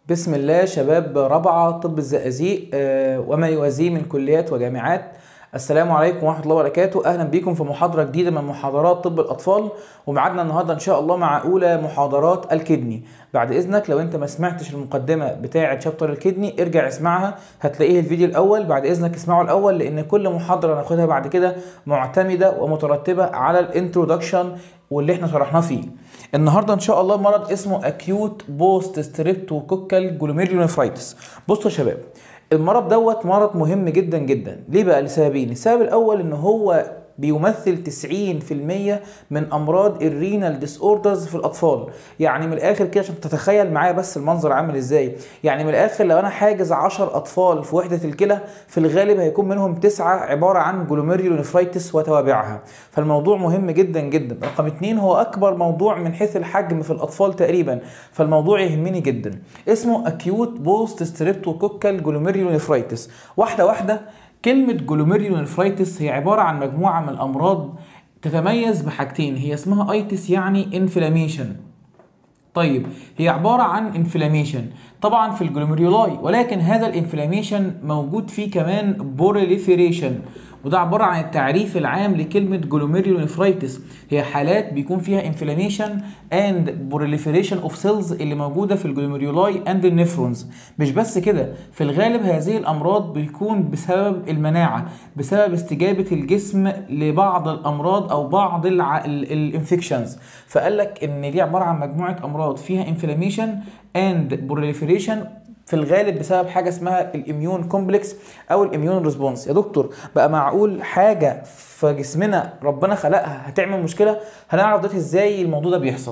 بسم الله شباب رابعة طب الزقازيق آه، وما يوازيه من كليات وجامعات السلام عليكم ورحمة الله وبركاته أهلا بيكم في محاضرة جديدة من محاضرات طب الأطفال ومعادنا النهاردة إن شاء الله مع أولى محاضرات الكدني بعد إذنك لو أنت ما سمعتش المقدمة بتاعة شابتر الكدني ارجع اسمعها هتلاقيه الفيديو الأول بعد إذنك اسمعه الأول لأن كل محاضرة ناخدها بعد كده معتمدة ومترتبة على الانترودكشن واللي احنا شرحناه فيه النهارده ان شاء الله مرض اسمه اكيوت بوست ستريبتوكوكال جلوميريونيفرايتس بصوا يا شباب المرض دوت مرض مهم جدا جدا ليه بقى لسببين السبب الاول ان هو بيمثل 90% من امراض الرينال ديس اوردرز في الاطفال يعني من الاخر كده عشان تتخيل معايا بس المنظر عامل ازاي يعني من الاخر لو انا حاجز 10 اطفال في وحده الكلى في الغالب هيكون منهم تسعة عباره عن جلوميريولونيفرايتس وتوابعها فالموضوع مهم جدا جدا رقم اتنين هو اكبر موضوع من حيث الحجم في الاطفال تقريبا فالموضوع يهمني جدا اسمه اكيوت بوست ستريبتوكوكال جلوميريولونيفرايتس واحده واحده كلمة جلوميريولونيفرايتس هي عبارة عن مجموعة من الأمراض تتميز بحاجتين هي اسمها ايتس يعني انفلاميشن طيب هي عبارة عن انفلاميشن طبعا في الجلوميريولاي ولكن هذا الانفلاميشن موجود فيه كمان بوريليفيريشن وده عبارة عن التعريف العام لكلمة جلوميريولونيفرايتس هي حالات بيكون فيها انفلاميشن اند بوريليفيريشن اوف سيلز اللي موجودة في الجلوميريولاي اند النفرونز مش بس كده في الغالب هذه الامراض بيكون بسبب المناعة بسبب استجابة الجسم لبعض الامراض او بعض الانفكشنز فقال لك ان دي عبارة عن مجموعة امراض فيها انفلاميشن اند بوريليفيريشن في الغالب بسبب حاجه اسمها الاميون كومبلكس او الاميون ريسبونس يا دكتور بقى معقول حاجه في جسمنا ربنا خلقها هتعمل مشكله هنعرف دلوقتي ازاي الموضوع ده بيحصل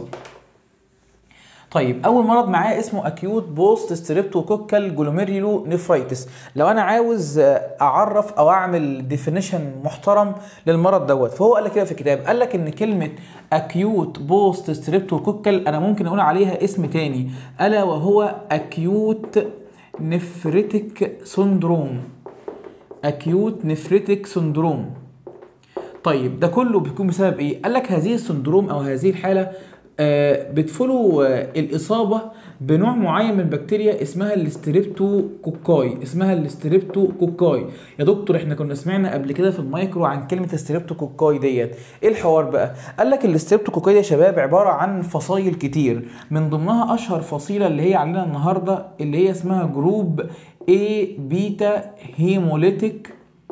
طيب اول مرض معاه اسمه اكيوت بوست ستريبتوكوكال جلوميريولو نفرايتس لو انا عاوز اعرف او اعمل ديفينيشن محترم للمرض دوت فهو قال لك كده في الكتاب قال لك ان كلمه اكيوت بوست ستريبتوكوكال انا ممكن اقول عليها اسم تاني الا وهو اكيوت نفريتك سندروم اكيوت نفريتك سندروم طيب ده كله بيكون بسبب ايه قال لك هذه السندروم او هذه الحاله آه بتفولو آه الاصابه بنوع معين من البكتيريا اسمها الاستريبتوكوكاي اسمها الاستريبتوكوكاي يا دكتور احنا كنا سمعنا قبل كده في المايكرو عن كلمه استريبتوكوكاي ديت ايه الحوار بقى قال لك الاستريبتوكوكاي يا شباب عباره عن فصائل كتير من ضمنها اشهر فصيله اللي هي عندنا النهارده اللي هي اسمها جروب A بيتا هيموليتيك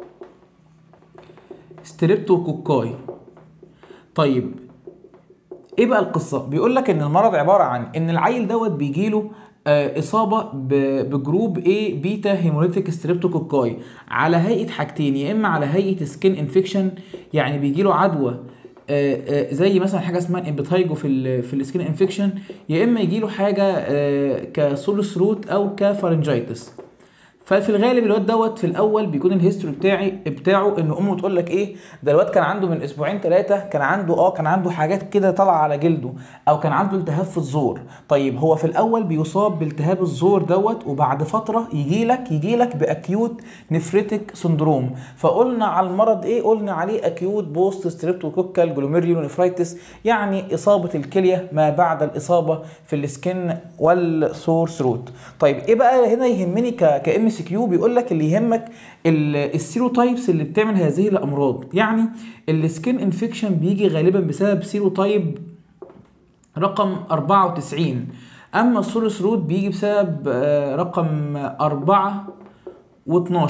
ستريبتوكوكاي طيب ايه بقى القصه بيقول لك ان المرض عباره عن ان العيل دوت بيجيله آه اصابه بجروب A بيتا هيموليتيك ستريبتوكوكاي على هيئه حاجتين يا اما على هيئه سكين انفكشن يعني بيجيله عدوى آه آه زي مثلا حاجه اسمها امبتايجو في ال في السكين انفكشن يا اما يجيله حاجه كسولوس روت او كفارنجايتس ففي الغالب الواد دوت في الاول بيكون الهيستوري بتاعي بتاعه ان امه تقول لك ايه ده الواد كان عنده من اسبوعين ثلاثه كان عنده اه كان عنده حاجات كده طالعه على جلده او كان عنده التهاب في الزور طيب هو في الاول بيصاب بالتهاب الزور دوت وبعد فتره يجي لك يجي لك باكيوت نفريتك سندروم فقلنا على المرض ايه قلنا عليه اكيوت بوست ستريبتوكوكال جلوميريولونيفرايتس يعني اصابه الكليه ما بعد الاصابه في السكن والسور ثروت طيب ايه بقى هنا يهمني كام سي كيو بيقول لك اللي يهمك السيروتايبس اللي بتعمل هذه الامراض يعني السكين انفكشن بيجي غالبا بسبب سيروتايب رقم 94 اما السورس رود بيجي بسبب رقم 4 و12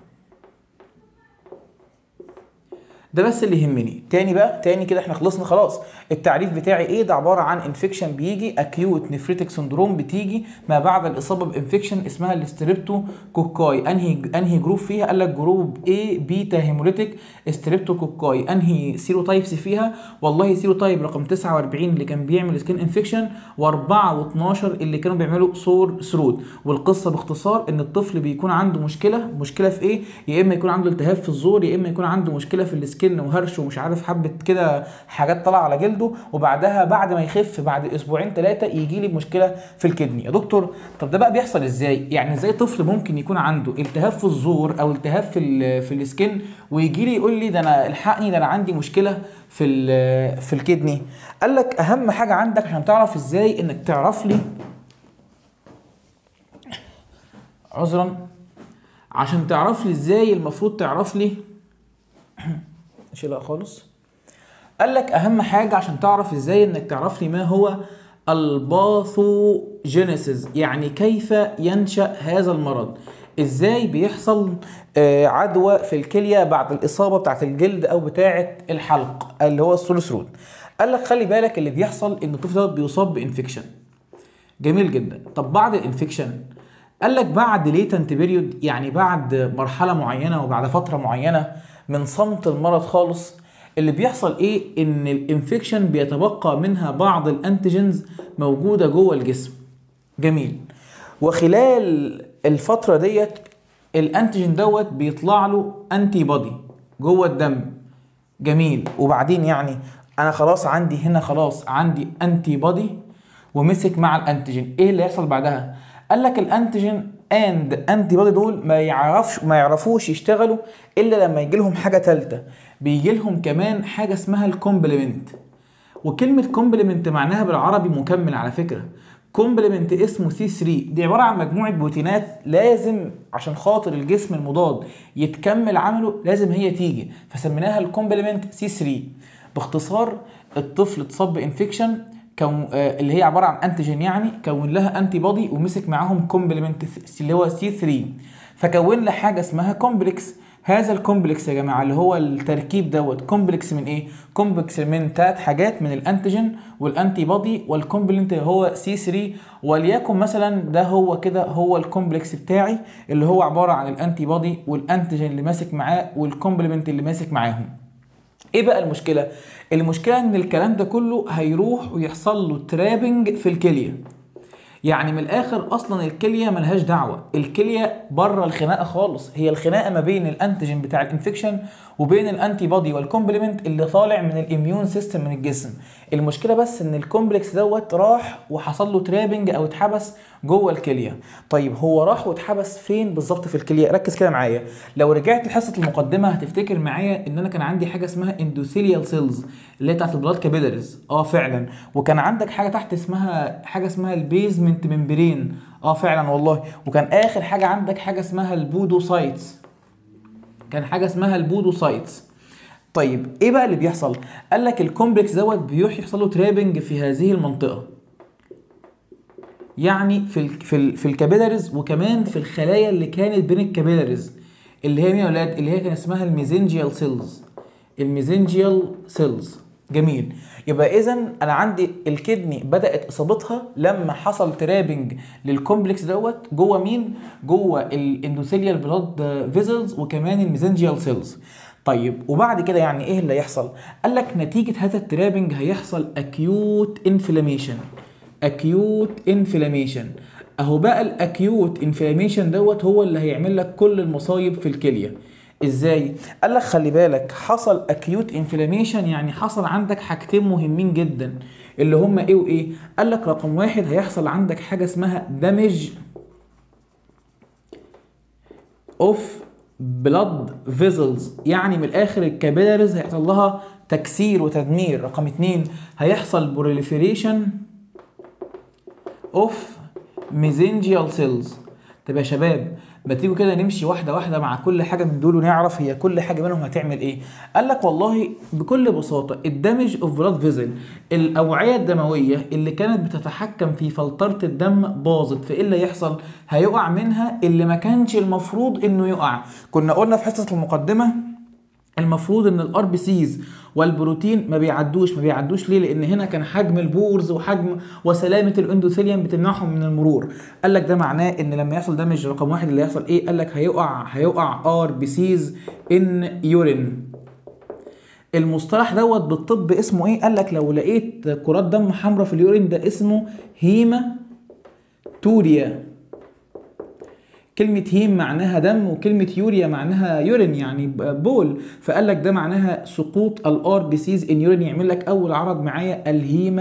ده بس اللي يهمني تاني بقى تاني كده احنا خلصنا خلاص التعريف بتاعي ايه ده عباره عن انفكشن بيجي اكيوت نفريتك سندروم بتيجي ما بعد الاصابه بانفكشن اسمها الاستريبتو كوكاي انهي انهي جروب فيها قال لك جروب A بيتا هيموليتيك استريبتو كوكاي انهي سيروتايبس فيها والله سيروتايب رقم 49 اللي كان بيعمل سكين انفكشن و4 و12 اللي كانوا بيعملوا سور ثرود والقصه باختصار ان الطفل بيكون عنده مشكله مشكله في ايه يا اما يكون عنده التهاب في الزور يا اما يكون عنده مشكله في السكين وهرش ومش عارف حبه كده حاجات طالعه على جلده وبعدها بعد ما يخف بعد اسبوعين ثلاثه يجي لي مشكله في الكدني يا دكتور طب ده بقى بيحصل ازاي يعني ازاي طفل ممكن يكون عنده التهاب في الزور او التهاب في ال في السكن ويجي لي يقول لي ده انا الحقني ده انا عندي مشكله في في الكدني قال لك اهم حاجه عندك عشان تعرف ازاي انك تعرف لي عذرا عشان تعرف لي ازاي المفروض تعرف لي اشيلها خالص قال لك اهم حاجه عشان تعرف ازاي انك تعرف لي ما هو الباثوجينيسيس يعني كيف ينشا هذا المرض ازاي بيحصل آه، عدوى في الكليه بعد الاصابه بتاعت الجلد او بتاعه الحلق اللي هو السولوثرود قال لك خلي بالك اللي بيحصل ان الطفل دوت بيصاب بانفكشن جميل جدا طب بعد الانفكشن قال لك بعد ليتنت بيريود يعني بعد مرحله معينه وبعد فتره معينه من صمت المرض خالص اللي بيحصل ايه ان الانفكشن بيتبقى منها بعض الانتيجنز موجوده جوه الجسم جميل وخلال الفتره ديت الانتيجين دوت بيطلع له انتي بودي جوه الدم جميل وبعدين يعني انا خلاص عندي هنا خلاص عندي انتي بودي ومسك مع الانتيجين ايه اللي يحصل بعدها قال لك الانتيجين اند انتي بودي دول ما يعرفش ما يعرفوش يشتغلوا الا لما يجي لهم حاجه ثالثه بيجي لهم كمان حاجه اسمها الكومبلمنت وكلمه كومبلمنت معناها بالعربي مكمل على فكره كومبلمنت اسمه سي 3 دي عباره عن مجموعه بروتينات لازم عشان خاطر الجسم المضاد يتكمل عمله لازم هي تيجي فسميناها الكومبلمنت سي 3 باختصار الطفل اتصاب بانفكشن كون آه، اللي هي عباره عن انتيجين يعني كون لها انتي بودي ومسك معاهم كومبلمنت اللي هو سي 3 فكون لها حاجه اسمها كومبلكس هذا الكومبلكس يا جماعه اللي هو التركيب دوت كومبلكس من ايه كومبلكس من ثلاث حاجات من الانتيجين والانتي بودي والكومبلمنت هو سي 3 وليكن مثلا ده هو كده هو الكومبلكس بتاعي اللي هو عباره عن الانتي بودي والانتيجين اللي ماسك معاه والكومبلمنت اللي ماسك معاهم ايه بقى المشكله المشكله ان الكلام ده كله هيروح ويحصل له ترابنج في الكليه يعني من الاخر اصلا الكليه ملهاش دعوه الكليه بره الخناقه خالص هي الخناقه ما بين الانتيجين بتاع الانفكشن وبين الانتي بودي والكومبلمنت اللي طالع من الاميون سيستم من الجسم المشكله بس ان الكومبلكس دوت راح وحصل له ترابنج او اتحبس جوه الكليه طيب هو راح واتحبس فين بالظبط في الكليه ركز كده معايا لو رجعت لحصه المقدمه هتفتكر معايا ان انا كان عندي حاجه اسمها اندوثيليال سيلز اللي هي بتاعت البلاد كابيلاريز اه فعلا وكان عندك حاجه تحت اسمها حاجه اسمها البيزمنت ممبرين اه فعلا والله وكان اخر حاجه عندك حاجه اسمها البودوسايتس كان حاجه اسمها البودوسايتس طيب ايه بقى اللي بيحصل قال لك الكومبلكس دوت بيروح يحصل له ترابنج في هذه المنطقه يعني في ال في ال في الكابيلاريز وكمان في الخلايا اللي كانت بين الكابيلاريز اللي هي مين يا ولاد اللي هي كان اسمها الميزنجيال سيلز الميزنجيال سيلز جميل يبقى اذا انا عندي الكدني بدات اصابتها لما حصل ترابنج للكومبلكس دوت جوه مين جوه الاندوثيليال بلاد فيزلز وكمان الميزنجيال سيلز طيب وبعد كده يعني ايه اللي هيحصل قال لك نتيجه هذا الترابنج هيحصل اكيوت انفلاميشن اكيوت انفلاميشن اهو بقى الاكيوت انفلاميشن دوت هو اللي هيعمل لك كل المصايب في الكليه ازاي قال لك خلي بالك حصل اكيوت انفلاميشن يعني حصل عندك حاجتين مهمين جدا اللي هما ايه وايه قال لك رقم واحد هيحصل عندك حاجه اسمها دامج اوف بلاد فيزلز يعني من الاخر الكابيلاريز هيحصل لها تكسير وتدمير رقم اتنين هيحصل بروليفريشن اوف ميزنجيال سيلز طب يا شباب ما تيجوا كده نمشي واحده واحده مع كل حاجه من دول ونعرف هي كل حاجه منهم هتعمل ايه قال لك والله بكل بساطه الدمج اوف بلاد فيزل الاوعيه الدمويه اللي كانت بتتحكم في فلتره الدم باظت فايه اللي يحصل هيقع منها اللي ما كانش المفروض انه يقع كنا قلنا في حصه المقدمه المفروض ان الار بي سيز والبروتين ما بيعدوش ما بيعدوش ليه لان هنا كان حجم البورز وحجم وسلامه الاندوثيليوم بتمنعهم من المرور قال لك ده معناه ان لما يحصل دامج رقم واحد اللي يحصل ايه قال لك هيقع هيقع ار بي سيز ان يورين المصطلح دوت بالطب اسمه ايه قال لك لو لقيت كرات دم حمراء في اليورين ده اسمه هيما توريا كلمة هيم معناها دم وكلمة يوريا معناها يورين يعني بول فقال لك ده معناها سقوط الار بي سيز ان يورين يعمل لك اول عرض معايا الهيما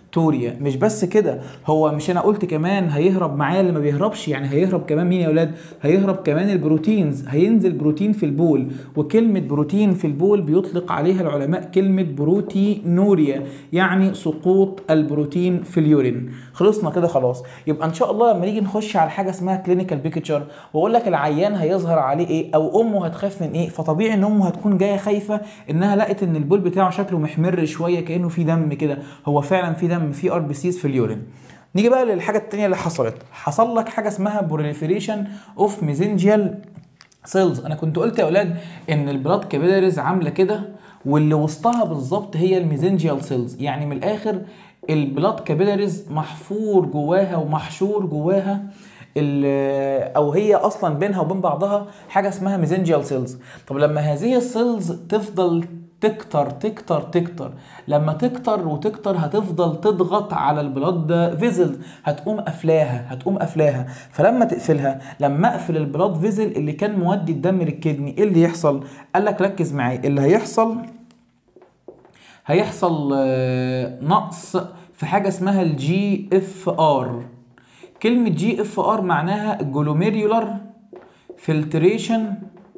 توريا مش بس كده هو مش انا قلت كمان هيهرب معايا اللي ما بيهربش يعني هيهرب كمان مين يا اولاد هيهرب كمان البروتينز هينزل بروتين في البول وكلمه بروتين في البول بيطلق عليها العلماء كلمه بروتينوريا يعني سقوط البروتين في اليورين خلصنا كده خلاص يبقى ان شاء الله لما نيجي نخش على حاجه اسمها كلينيكال بيكتشر واقول لك العيان هيظهر عليه ايه او امه هتخاف من ايه فطبيعي ان امه هتكون جايه خايفه انها لقت ان البول بتاعه شكله محمر شويه كانه في دم كده هو فعلا في دم في ار بي سيز في اليورين نيجي بقى للحاجه الثانيه اللي حصلت حصل لك حاجه اسمها بروليفريشن اوف ميزنجيال سيلز انا كنت قلت يا اولاد ان البلاد كابيلاريز عامله كده واللي وسطها بالظبط هي الميزنجيال سيلز يعني من الاخر البلاد كابيلاريز محفور جواها ومحشور جواها او هي اصلا بينها وبين بعضها حاجه اسمها ميزنجيال سيلز طب لما هذه السيلز تفضل تكتر تكتر تكتر لما تكتر وتكتر هتفضل تضغط على البلاد فيزل هتقوم قافلاها هتقوم قافلاها فلما تقفلها لما اقفل البلاد فيزل اللي كان مودي الدم للكدني ايه اللي يحصل قال لك ركز معايا اللي هيحصل هيحصل نقص في حاجه اسمها الجي اف ار كلمه جي اف ار معناها جلوميريولار فلتريشن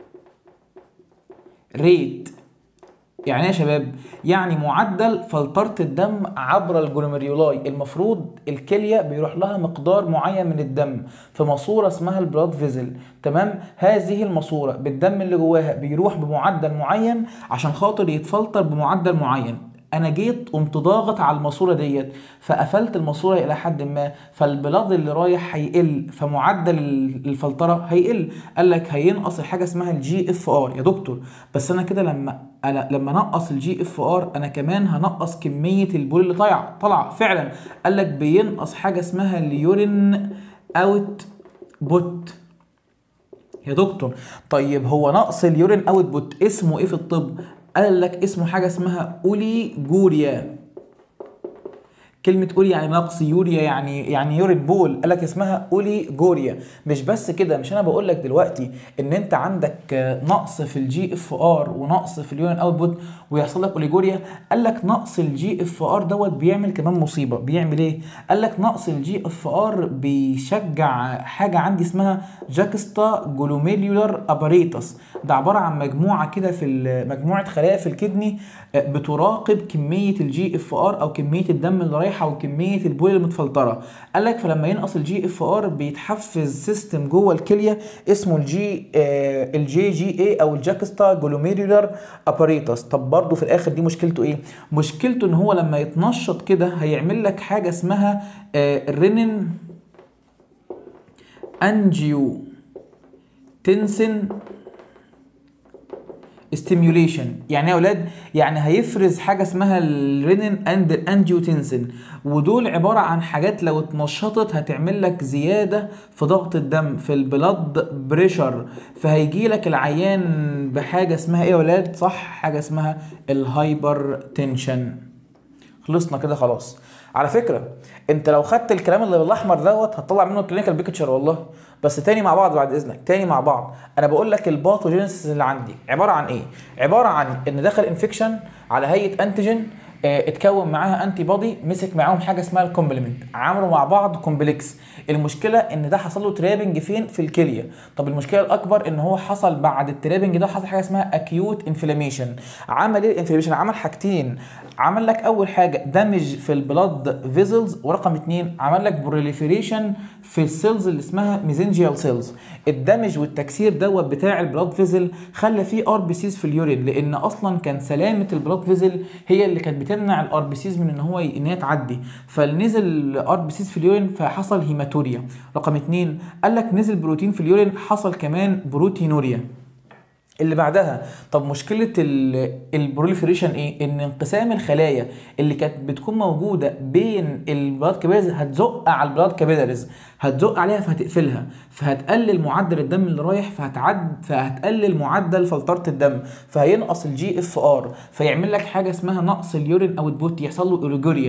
ريت يعني ايه يا شباب يعني معدل فلتره الدم عبر الجلوميريولاي المفروض الكليه بيروح لها مقدار معين من الدم في ماسوره اسمها البلاد فيزل تمام هذه الماسوره بالدم اللي جواها بيروح بمعدل معين عشان خاطر يتفلتر بمعدل معين انا جيت قمت ضاغط على الماسوره ديت فقفلت الماسوره الى حد ما فالبلاد اللي رايح هيقل فمعدل الفلتره هيقل قال لك هينقص حاجه اسمها الجي اف ار يا دكتور بس انا كده لما انا لما نقص الجي اف ار انا كمان هنقص كميه البول اللي طالع طلع فعلا قال لك بينقص حاجه اسمها اليورين اوت بوت يا دكتور طيب هو نقص اليورين اوت بوت اسمه ايه في الطب قال لك اسمه حاجه اسمها اوليجوريا كلمة أولي يعني نقص يوريا يعني يعني يورين بول قال لك اسمها أوليجوريا مش بس كده مش أنا بقول لك دلوقتي إن أنت عندك نقص في الجي اف ار ونقص في اليورين اوتبوت ويحصل لك أوليجوريا قال لك نقص الجي اف ار دوت بيعمل كمان مصيبة بيعمل إيه؟ قال لك نقص الجي اف ار بيشجع حاجة عندي اسمها جاكستا جلوميريولار اباريتس ده عبارة عن مجموعة كده في مجموعة خلايا في الكدني بتراقب كمية الجي اف ار أو كمية الدم اللي رايح رايحه وكميه البول المتفلتره قال لك فلما ينقص الجي اف ار بيتحفز سيستم جوه الكليه اسمه الجي آه الجي جي اي او الجاكستا جلوميرولار اباريتس طب برضه في الاخر دي مشكلته ايه مشكلته ان هو لما يتنشط كده هيعمل لك حاجه اسمها آه رينين انجيو تنسن ستيميوليشن يعني ايه يا اولاد يعني هيفرز حاجه اسمها الرينين اند الانجيوتنسين ودول عباره عن حاجات لو اتنشطت هتعمل لك زياده في ضغط الدم في البلاد بريشر فهيجي لك العيان بحاجه اسمها ايه يا اولاد صح حاجه اسمها الهايبر تنشن خلصنا كده خلاص على فكره انت لو خدت الكلام اللي بالاحمر دوت هتطلع منه كلينيكال بيكتشر والله بس تاني مع بعض بعد اذنك تاني مع بعض انا بقول لك الباثوجينيسيس اللي عندي عباره عن ايه عباره عن ان دخل انفكشن على هيئه انتيجين اه اتكون معاها انتي بودي مسك معاهم حاجه اسمها الكومبلمنت عملوا مع بعض كومبلكس المشكله ان ده حصل له ترابنج فين في الكليه طب المشكله الاكبر ان هو حصل بعد الترابنج ده حصل حاجه اسمها اكيوت انفلاميشن عمل ايه الانفلاميشن عمل حاجتين عمل لك اول حاجه دمج في البلاد فيزلز ورقم اتنين عمل لك بروليفريشن في السيلز اللي اسمها ميزنجيال سيلز الدمج والتكسير دوت بتاع البلاد فيزل خلى فيه ار بي سيز في اليورين لان اصلا كان سلامه البلاد فيزل هي اللي كانت بتمنع الار بي سيز من ان هو ان هي تعدي فنزل الار بي سيز في اليورين فحصل هيماتوريا رقم اتنين قال لك نزل بروتين في اليورين حصل كمان بروتينوريا اللي بعدها طب مشكله البروليفريشن ايه ان انقسام الخلايا اللي كانت بتكون موجوده بين البلاد كابيلاريز هتزق على البلاد كابيلاريز هتزق عليها فهتقفلها فهتقلل معدل الدم اللي رايح فهتعد فهتقلل معدل فلتره الدم فهينقص الجي اف ار فيعمل لك حاجه اسمها نقص اليورين اوت بوت يحصل له اوريجوريا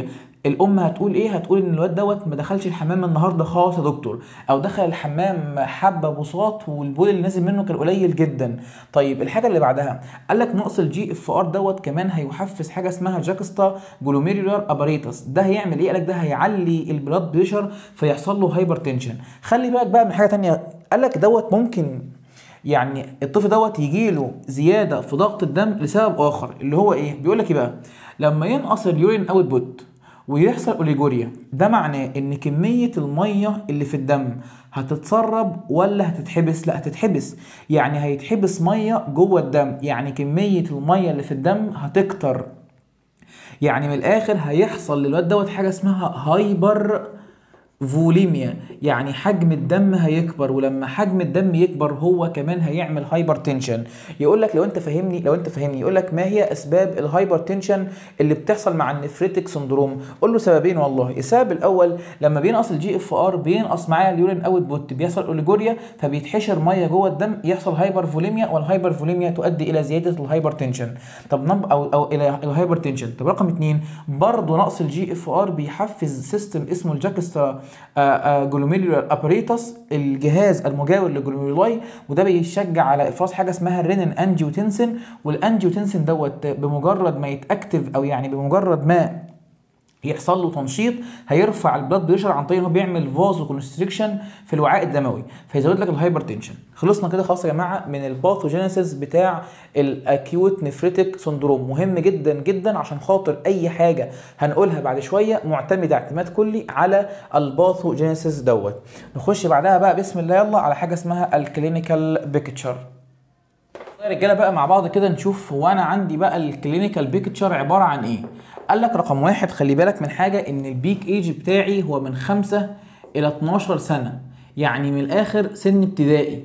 الام هتقول ايه هتقول ان الواد دوت ما دخلش الحمام النهارده خالص يا دكتور او دخل الحمام حبه بساط والبول اللي نازل منه كان قليل جدا طيب الحاجه اللي بعدها قال لك نقص الجي اف ار دوت كمان هيحفز حاجه اسمها جاكستا جلوميرولار اباريتس ده هيعمل ايه قال لك ده هيعلي البلاد بريشر فيحصل له هايبر تنشن خلي بالك بقى من حاجه تانية قال لك دوت ممكن يعني الطفل دوت يجي له زياده في ضغط الدم لسبب اخر اللي هو ايه بيقول لك ايه بقى لما ينقص اليورين اوت بوت ويحصل اوليجوريا ده معناه ان كميه الميه اللي في الدم هتتسرب ولا هتتحبس لا هتتحبس يعني هيتحبس ميه جوه الدم يعني كميه الميه اللي في الدم هتكتر يعني من الاخر هيحصل للواد دوت حاجه اسمها هايبر فوليميا يعني حجم الدم هيكبر ولما حجم الدم يكبر هو كمان هيعمل هايبر تنشن يقول لك لو انت فاهمني لو انت فاهمني يقول لك ما هي اسباب الهايبر تنشن اللي بتحصل مع النفريتك سندروم قول له سببين والله السبب الاول لما بينقص الجي اف ار بينقص معاه اليورين اوت بوت بيحصل اوليجوريا فبيتحشر ميه جوه الدم يحصل هايبر فوليميا والهايبر فوليميا تؤدي الى زياده الهايبر تنشن طب نب او او الى الهايبر تنشن طب رقم اثنين برضه نقص الجي اف ار بيحفز سيستم اسمه الجاكستا جلوميرولار اباريتس الجهاز المجاور للجلوميرولاي وده بيشجع على افراز حاجه اسمها الرينين انجيوتنسين والانجيوتنسين دوت بمجرد ما يتاكتف او يعني بمجرد ما يحصل له تنشيط هيرفع البلاد بريشر عن طريق ان هو بيعمل فازو كونستريكشن في الوعاء الدموي فيزود لك الهايبر تنشن خلصنا كده خلاص يا جماعه من الباثوجينيسيس بتاع الاكيوت نفريتك سندروم مهم جدا جدا عشان خاطر اي حاجه هنقولها بعد شويه معتمده اعتماد كلي على الباثوجينيسيس دوت نخش بعدها بقى بسم الله يلا على حاجه اسمها الكلينيكال بيكتشر يا رجاله بقى مع بعض كده نشوف هو انا عندي بقى الكلينيكال بيكتشر عباره عن ايه قال لك رقم واحد خلي بالك من حاجه ان البيك ايج بتاعي هو من 5 الى 12 سنه يعني من الاخر سن ابتدائي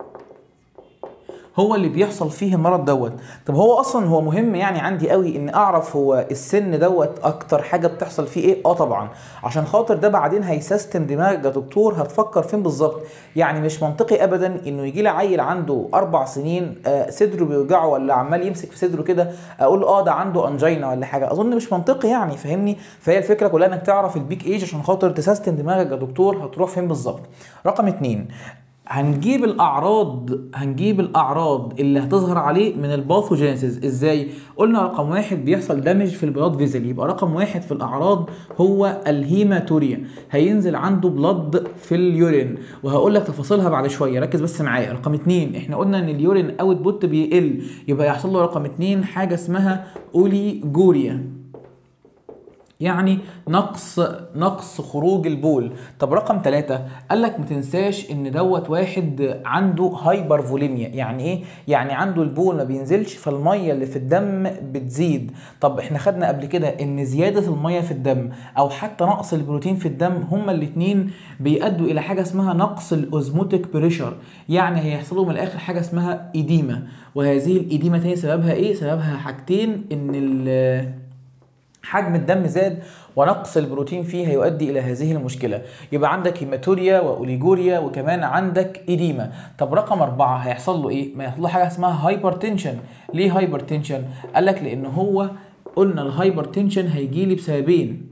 هو اللي بيحصل فيه المرض دوت طب هو اصلا هو مهم يعني عندي قوي ان اعرف هو السن دوت اكتر حاجه بتحصل فيه ايه اه طبعا عشان خاطر ده بعدين هيسيستم دماغك يا دكتور هتفكر فين بالظبط يعني مش منطقي ابدا انه يجي لي عيل عنده اربع سنين آه صدره بيوجعه ولا عمال يمسك في صدره كده اقول اه ده عنده انجينا ولا حاجه اظن مش منطقي يعني فاهمني فهي الفكره كلها انك تعرف البيك ايج عشان خاطر تسيستم دماغك يا دكتور هتروح فين بالظبط رقم اتنين هنجيب الاعراض هنجيب الاعراض اللي هتظهر عليه من الباثوجينيسيس ازاي قلنا رقم واحد بيحصل دامج في البلاد فيزل يبقى رقم واحد في الاعراض هو الهيماتوريا هينزل عنده بلاد في اليورين وهقول لك تفاصيلها بعد شويه ركز بس معايا رقم اتنين احنا قلنا ان اليورين اوت بوت بيقل يبقى يحصل له رقم اتنين حاجه اسمها اوليجوريا يعني نقص نقص خروج البول طب رقم ثلاثة قال لك ما تنساش ان دوت واحد عنده هايبر فوليميا يعني ايه يعني عنده البول ما بينزلش فالميه اللي في الدم بتزيد طب احنا خدنا قبل كده ان زياده الميه في الدم او حتى نقص البروتين في الدم هما الاثنين بيؤدوا الى حاجه اسمها نقص الاوزموتيك بريشر يعني هيحصل من الاخر حاجه اسمها ايديما وهذه الايديما تاني سببها ايه سببها حاجتين ان حجم الدم زاد ونقص البروتين فيه هيؤدي الى هذه المشكله يبقى عندك هيماتوريا واوليجوريا وكمان عندك ايديما طب رقم أربعة هيحصل له ايه ما يحصل له حاجه اسمها هايبر تنشن ليه هايبر تنشن قال لك لان هو قلنا الهايبر تنشن هيجي لي بسببين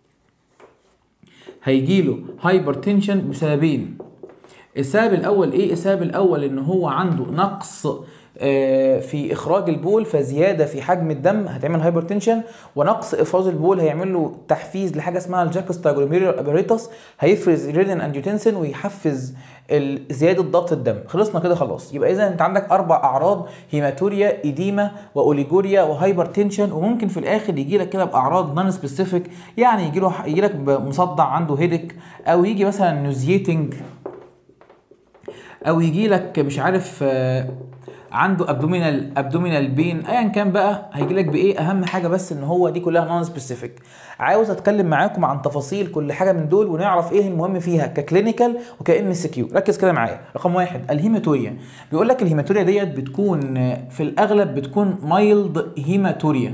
هيجي له هايبر تنشن بسببين السبب الاول ايه السبب الاول ان هو عنده نقص في اخراج البول فزياده في حجم الدم هتعمل هايبرتنشن ونقص افراز البول هيعمل له تحفيز لحاجه اسمها الجاكوستاجلوميرولار اباريتس هيفرز ريدين انجيوتنسين ويحفز زياده ضغط الدم خلصنا كده خلاص يبقى اذا انت عندك اربع اعراض هيماتوريا ايديما واوليجوريا وهايبرتنشن وممكن في الاخر يجي لك كده باعراض نون سبيسيفيك يعني يجي له يجي لك مصدع عنده هيدك او يجي مثلا نوزيتنج او يجي لك مش عارف عنده ابدومينال ابدومينال بين ايا كان بقى هيجي لك بايه اهم حاجه بس ان هو دي كلها نون سبيسيفيك عاوز اتكلم معاكم عن تفاصيل كل حاجه من دول ونعرف ايه المهم فيها ككلينيكال وكان اس كيو ركز كده معايا رقم واحد الهيماتوريا بيقول لك الهيماتوريا ديت بتكون في الاغلب بتكون مايلد هيماتوريا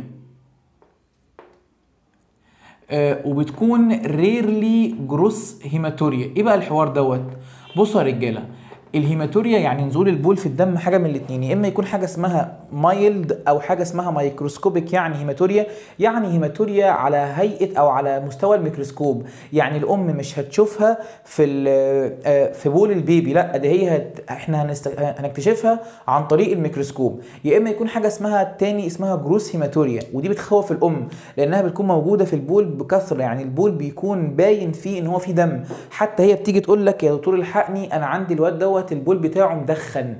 آه وبتكون ريرلي جروس هيماتوريا ايه بقى الحوار دوت بصوا يا رجاله الهيماتوريا يعني نزول البول في الدم حاجه من الاثنين يا اما يكون حاجه اسمها مايلد او حاجه اسمها مايكروسكوبيك يعني هيماتوريا يعني هيماتوريا على هيئه او على مستوى الميكروسكوب يعني الام مش هتشوفها في في بول البيبي لا ده هي هت احنا هنست... هنكتشفها عن طريق الميكروسكوب يا اما يكون حاجه اسمها تاني اسمها جروس هيماتوريا ودي بتخوف الام لانها بتكون موجوده في البول بكثره يعني البول بيكون باين فيه ان هو فيه دم حتى هي بتيجي تقول لك يا دكتور الحقني انا عندي الواد دوت البول بتاعه مدخن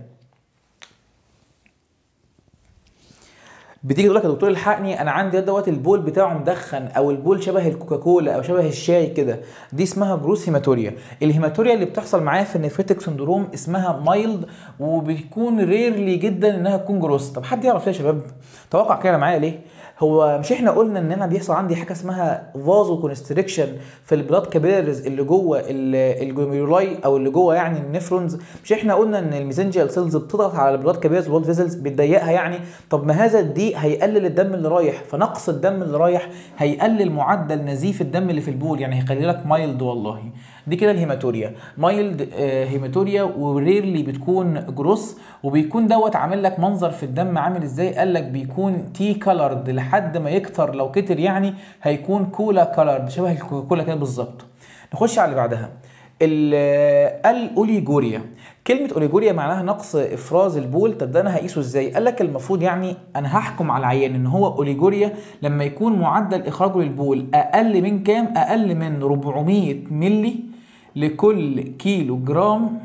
بتيجي تقول لك يا دكتور الحقني انا عندي دوت البول بتاعه مدخن او البول شبه الكوكاكولا او شبه الشاي كده دي اسمها جروس هيماتوريا الهيماتوريا اللي بتحصل معايا في النفريتك سندروم اسمها مايلد وبيكون ريرلي جدا انها تكون جروس طب حد يعرف ليه يا شباب توقع كده معايا ليه هو مش احنا قلنا ان انا بيحصل عندي حاجه اسمها فازو كونستريكشن في البلاد كابيلاريز اللي جوه الجلوميرولاي او اللي جوه يعني النفرونز مش احنا قلنا ان الميزنجيال سيلز بتضغط على البلاد كابيلاريز والبلاد فيزلز بتضيقها يعني طب ما هذا الضيق هيقلل الدم اللي رايح فنقص الدم اللي رايح هيقلل معدل نزيف الدم اللي في البول يعني هيخلي لك مايلد والله دي كده الهيماتوريا مايلد آه هيماتوريا وريرلي بتكون جروس وبيكون دوت عامل لك منظر في الدم عامل ازاي قال لك بيكون تي كولرد لحد ما يكتر لو كتر يعني هيكون كولا كولرد شبه الكوكاكولا كده بالظبط نخش على اللي بعدها الاوليجوريا كلمة اوليجوريا معناها نقص افراز البول طب ده انا هقيسه ازاي؟ قال لك المفروض يعني انا هحكم على العيان ان هو اوليجوريا لما يكون معدل اخراجه للبول اقل من كام؟ اقل من 400 ملي لكل كيلو جرام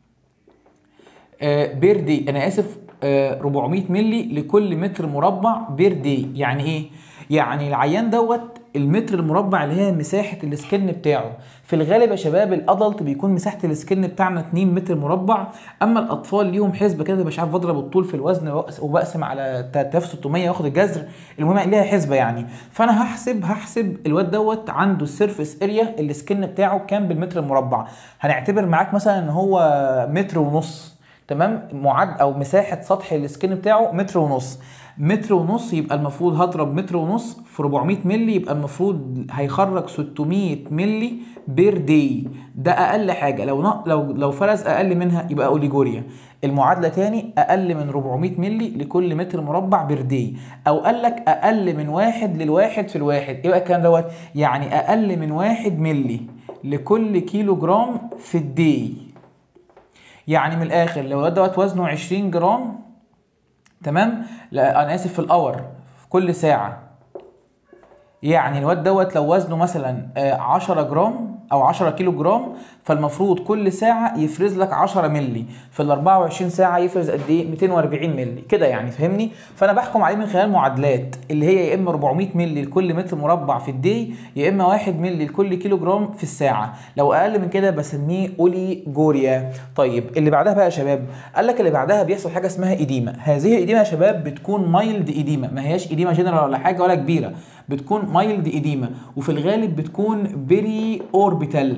آه بير دي انا اسف آه 400 ملي لكل متر مربع بير دي يعني ايه؟ يعني العيان دوت المتر المربع اللي هي مساحه السكن بتاعه في الغالب يا شباب الادلت بيكون مساحه السكن بتاعنا 2 متر مربع اما الاطفال ليهم حسبه كده مش عارف بضرب الطول في الوزن وبقسم على 3600 واخد الجذر المهم ليها حسبه يعني فانا هحسب هحسب الواد دوت عنده السيرفيس اريا السكن بتاعه كام بالمتر المربع هنعتبر معاك مثلا ان هو متر ونص تمام معد او مساحه سطح السكن بتاعه متر ونص متر ونص يبقى المفروض هضرب متر ونص في 400 مللي يبقى المفروض هيخرج 600 مللي بير دي ده اقل حاجه لو لو لو فرز اقل منها يبقى اوليجوريا المعادله تاني اقل من 400 مللي لكل متر مربع بير دي او قال لك اقل من واحد للواحد في الواحد يبقى الكلام دوت يعني اقل من واحد مللي لكل كيلو جرام في الدي يعني من الاخر لو دوت وزنه 20 جرام تمام لا انا اسف في الاور في كل ساعه يعني الواد دوت لو وزنه مثلا 10 جرام او 10 كيلو جرام فالمفروض كل ساعه يفرز لك 10 مللي في ال 24 ساعه يفرز قد ايه 240 مللي كده يعني فاهمني فانا بحكم عليه من خلال معادلات اللي هي يا اما 400 مللي لكل متر مربع في الدي يا اما 1 مللي لكل كيلو جرام في الساعه لو اقل من كده بسميه اوليجوريا طيب اللي بعدها بقى يا شباب قال لك اللي بعدها بيحصل حاجه اسمها ايديما هذه الايديما يا شباب بتكون مايلد ايديما ما هياش ايديما جنرال ولا حاجه ولا كبيره بتكون مايلد ايديما وفي الغالب بتكون بيري اوربيتال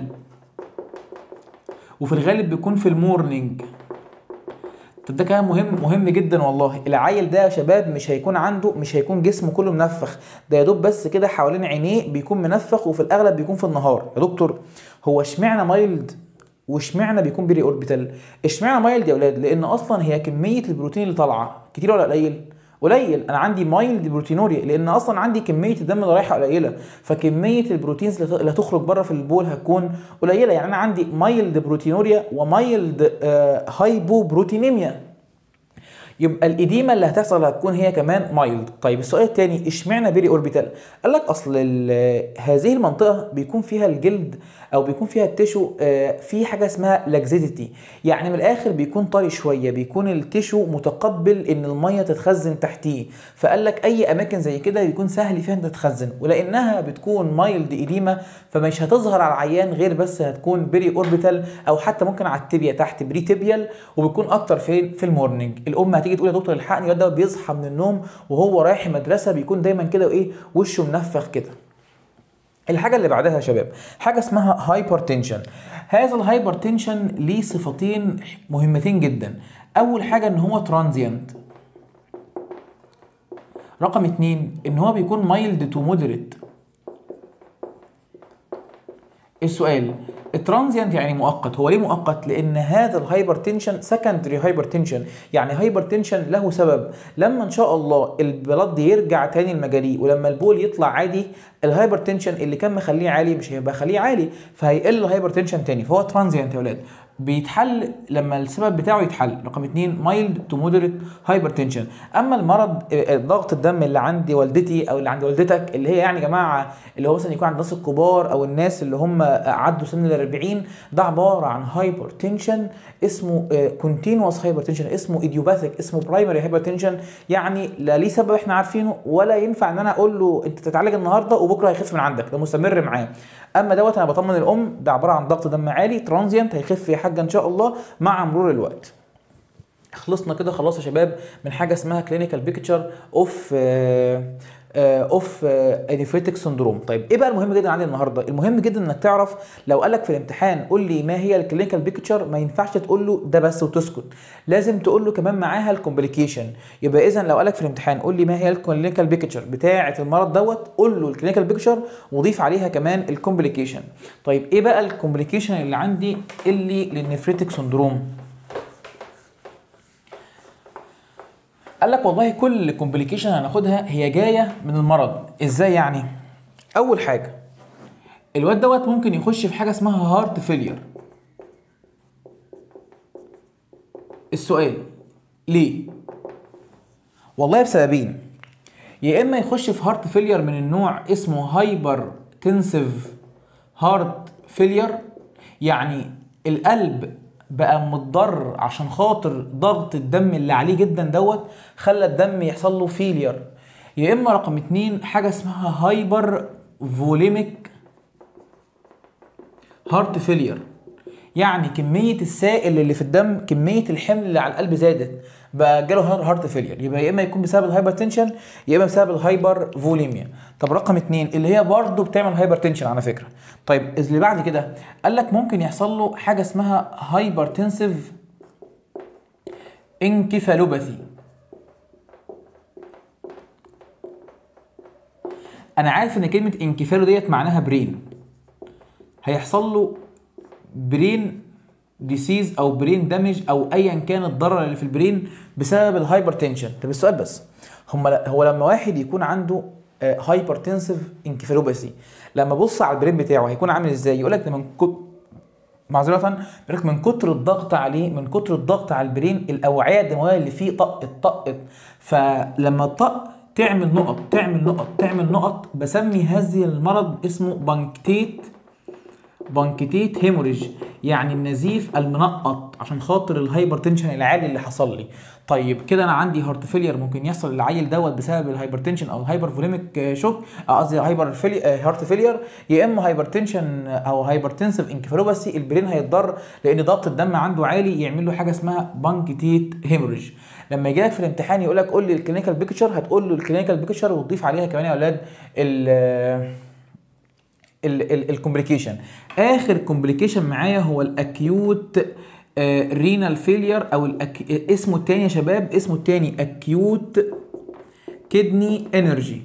وفي الغالب بيكون في المورنينج طب ده كلام مهم مهم جدا والله العيل ده يا شباب مش هيكون عنده مش هيكون جسمه كله منفخ ده يا دوب بس كده حوالين عينيه بيكون منفخ وفي الاغلب بيكون في النهار يا دكتور هو اشمعنى مايلد واشمعنى بيكون بيري اوربيتال اشمعنى مايلد يا اولاد لان اصلا هي كميه البروتين اللي طالعه كتير ولا قليل قليل انا عندي مايلد بروتينوريا لان اصلا عندي كميه الدم اللي رايحه قليله فكميه البروتينز اللي هتخرج بره في البول هتكون قليله يعني انا عندي مايلد بروتينوريا ومايلد آه هايبو بروتينيميا يبقى الاديمه اللي هتحصل هتكون هي كمان مايلد طيب السؤال الثاني اشمعنى بيري اوربيتال قال لك اصل هذه المنطقه بيكون فيها الجلد او بيكون فيها التشو آه في حاجه اسمها لاكزيتي يعني من الاخر بيكون طري شويه بيكون التشو متقبل ان الميه تتخزن تحتيه فقال لك اي اماكن زي كده بيكون سهل فيها انها تتخزن ولانها بتكون مايلد اديمه فمش هتظهر على العيان غير بس هتكون بيري اوربيتال او حتى ممكن على التبيا تحت بري تيبيال وبيكون اكتر فين في المورنينج الام هتيجي تقول يا دكتور الحقني الواد ده بيصحى من النوم وهو رايح المدرسه بيكون دايما كده وايه وشه منفخ كده الحاجه اللي بعدها يا شباب حاجه اسمها هايبرتنشن هذا الهايبرتنشن ليه صفتين مهمتين جدا اول حاجه ان هو ترانزيانت رقم اتنين ان هو بيكون مايلد تو مودريت السؤال الترانزيانت يعني مؤقت هو ليه مؤقت لان هذا الهايبر تنشن سكندري هايبر تنشن يعني هايبر تنشن له سبب لما ان شاء الله البلد يرجع تاني المجاري ولما البول يطلع عادي الهايبر تنشن اللي كان مخليه عالي مش هيبقى خليه عالي فهيقل الهايبر تنشن تاني فهو ترانزيانت يا ولاد بيتحل لما السبب بتاعه يتحل رقم اتنين مايلد تو مودريت هايبرتنشن اما المرض آه، ضغط الدم اللي عند والدتي او اللي عند والدتك اللي هي يعني يا جماعه اللي هو مثلا يكون عند الناس الكبار او الناس اللي هم عدوا سن ال 40 ده عباره عن هايبرتنشن اسمه كونتينوس هايبرتنشن اسمه ايديوباثيك اسمه برايمري هايبرتنشن يعني لا ليه سبب احنا عارفينه ولا ينفع ان انا اقول له انت تتعالج النهارده وبكره هيخف من عندك ده مستمر معاه اما دوت انا بطمن الام ده عباره عن ضغط دم عالي ترانزيانت هيخف يا حاجه ان شاء الله مع مرور الوقت خلصنا كده خلاص يا شباب من حاجه اسمها كلينيكال بيكتشر اوف اوف انيفريتك سندروم طيب ايه بقى المهم جدا عندي النهارده المهم جدا انك تعرف لو قالك في الامتحان قول لي ما هي الكلينيكال بيكتشر ما ينفعش تقول له ده بس وتسكت لازم تقول له كمان معاها الكومبليكيشن يبقى اذا لو قالك في الامتحان قول لي ما هي الكلينيكال بيكتشر بتاعه المرض دوت قول له الكلينيكال بيكتشر وضيف عليها كمان الكومبليكيشن طيب ايه بقى الكومبليكيشن اللي عندي اللي للنفريتك سندروم قال لك والله كل كومبليكيشن هناخدها هي جايه من المرض ازاي يعني اول حاجه الواد دوت ممكن يخش في حاجه اسمها هارت فيلير السؤال ليه والله بسببين يا اما يخش في هارت فيلير من النوع اسمه هايبر تنسيف هارت فيلير يعني القلب بقى متضرر عشان خاطر ضغط الدم اللي عليه جدا دوت خلى الدم يحصل له فيلير يا اما رقم اتنين حاجه اسمها هايبر فوليميك هارت فيلير يعني كميه السائل اللي في الدم كميه الحمل اللي على القلب زادت بقى جاله هارت فيلير يبقى يا اما يكون بسبب الهايبر تنشن يا اما بسبب الهايبر فوليميا طب رقم اتنين اللي هي برضه بتعمل هايبر تنشن على فكره طيب اللي بعد كده قال لك ممكن يحصل له حاجه اسمها هايبر تنسيف انكفالوباثي انا عارف ان كلمه انكفالو ديت معناها برين هيحصل له برين ديسيز او برين دامج او ايا كان الضرر اللي في البرين بسبب الهايبر تنشن طب السؤال بس هم هو لما واحد يكون عنده هايبر تنسيف انكفالوباثي لما بص على البرين بتاعه هيكون عامل ازاي يقول لك من كت... معذرة بيقول لك من كتر الضغط عليه من كتر الضغط على البرين الاوعيه الدمويه اللي فيه طقت طقت فلما الطق تعمل نقط تعمل نقط تعمل نقط بسمي هذه المرض اسمه بانكتيت بانكتيت هيموريج يعني النزيف المنقط عشان خاطر الهايبر تنشن العالي اللي حصل لي طيب كده انا عندي هارت فيلير ممكن يحصل للعيل دوت بسبب الهايبر تنشن او الهايبر فوليميك شوك قصدي هايبر فيلي هارت فيلير يا اما هايبر تنشن او هايبر تنسف انكفالوباثي البرين هيتضر لان ضغط الدم عنده عالي يعمل له حاجه اسمها بانكتيت هيموريج لما يجي لك في الامتحان يقول لك قول لي الكلينيكال بيكتشر هتقول له الكلينيكال بيكتشر وتضيف عليها كمان يا اولاد ال الكومبليكيشن اخر كومبليكيشن معايا هو الاكيوت رينال فيلير او الأك... اسمه التاني يا شباب اسمه التاني اكيوت كدني انرجي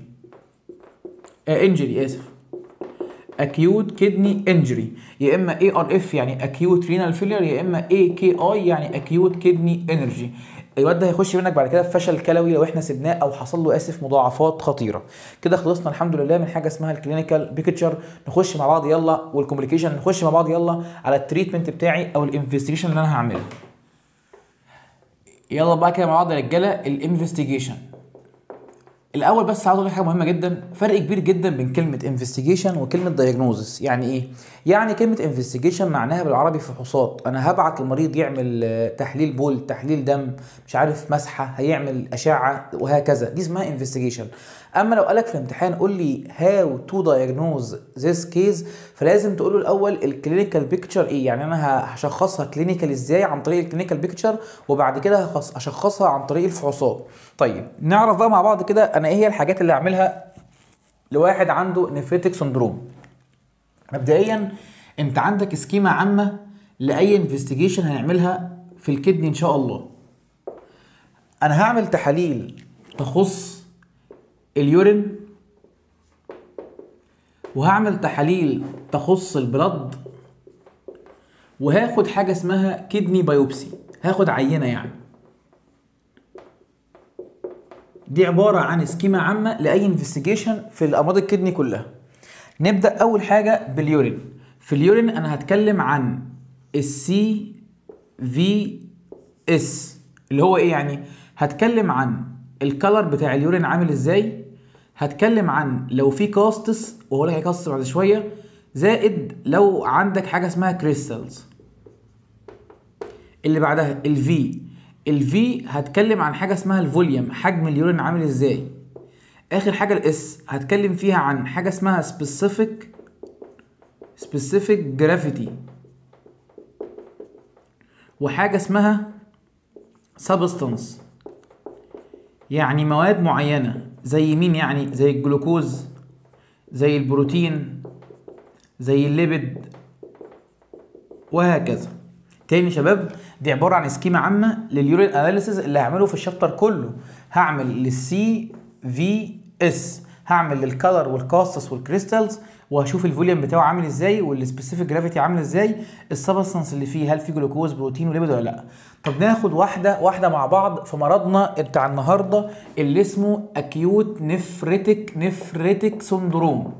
انجري اسف اكيوت كدني انجري يا اما اي ار اف يعني اكيوت رينال فيلير يا اما اي كي اي يعني اكيوت كدني انرجي الواد ده هيخش منك بعد كده في فشل كلوي لو احنا سيبناه او حصل له اسف مضاعفات خطيره كده خلصنا الحمد لله من حاجه اسمها الكلينيكال بيكتشر نخش مع بعض يلا والكومبليكيشن نخش مع بعض يلا على التريتمنت بتاعي او الانفستيجيشن اللي انا هعمله يلا بقى كده مع بعض يا رجاله الانفستيجيشن الاول بس عاوز اقول حاجه مهمه جدا فرق كبير جدا بين كلمه انفستيجيشن وكلمه دايجنوزس يعني ايه يعني كلمه انفستيجيشن معناها بالعربي فحوصات انا هبعت المريض يعمل تحليل بول تحليل دم مش عارف مسحه هيعمل اشعه وهكذا دي اسمها انفستيجيشن اما لو قالك في الامتحان قول لي هاو تو دايجنوز ذيس كيس فلازم تقول له الاول الكلينيكال بيكتشر ايه يعني انا هشخصها كلينيكال ازاي عن طريق الكلينيكال بيكتشر وبعد كده هشخصها عن طريق الفحوصات طيب نعرف بقى مع بعض كده انا ايه هي الحاجات اللي اعملها لواحد عنده نفريتك سندروم مبدئيا انت عندك سكيما عامه لاي انفستيجيشن هنعملها في الكدني ان شاء الله انا هعمل تحاليل تخص اليورين وهعمل تحاليل تخص البلد وهاخد حاجه اسمها كدني بايوبسي هاخد عينه يعني دي عباره عن سكيما عامه لاي انفستيجيشن في الامراض الكدني كلها نبدا اول حاجه باليورين في اليورين انا هتكلم عن السي في اس اللي هو ايه يعني هتكلم عن الكلر بتاع اليورين عامل ازاي هتكلم عن لو في كاستس وهقول لك كاستس بعد شويه زائد لو عندك حاجه اسمها كريستالز اللي بعدها الفي الفي هتكلم عن حاجه اسمها الفوليوم حجم اليورين عامل ازاي اخر حاجه الاس هتكلم فيها عن حاجه اسمها سبيسيفيك سبيسيفيك جرافيتي وحاجه اسمها سبستانس يعني مواد معينه زي مين يعني زي الجلوكوز زي البروتين زي الليبيد وهكذا تاني شباب دي عباره عن سكيما عامه لليورين اناليسيز اللي هعمله في الشابتر كله هعمل للسي في اس هعمل للكلر والكاستس والكريستالز وهشوف الفوليوم بتاعه عامل ازاي والسبيسيفيك جرافيتي عامل ازاي السبستانس اللي فيه هل فيه جلوكوز بروتين وليبيد ولا لا طب ناخد واحده واحده مع بعض في مرضنا بتاع النهارده اللي اسمه اكيوت نفريتك نفريتك سندروم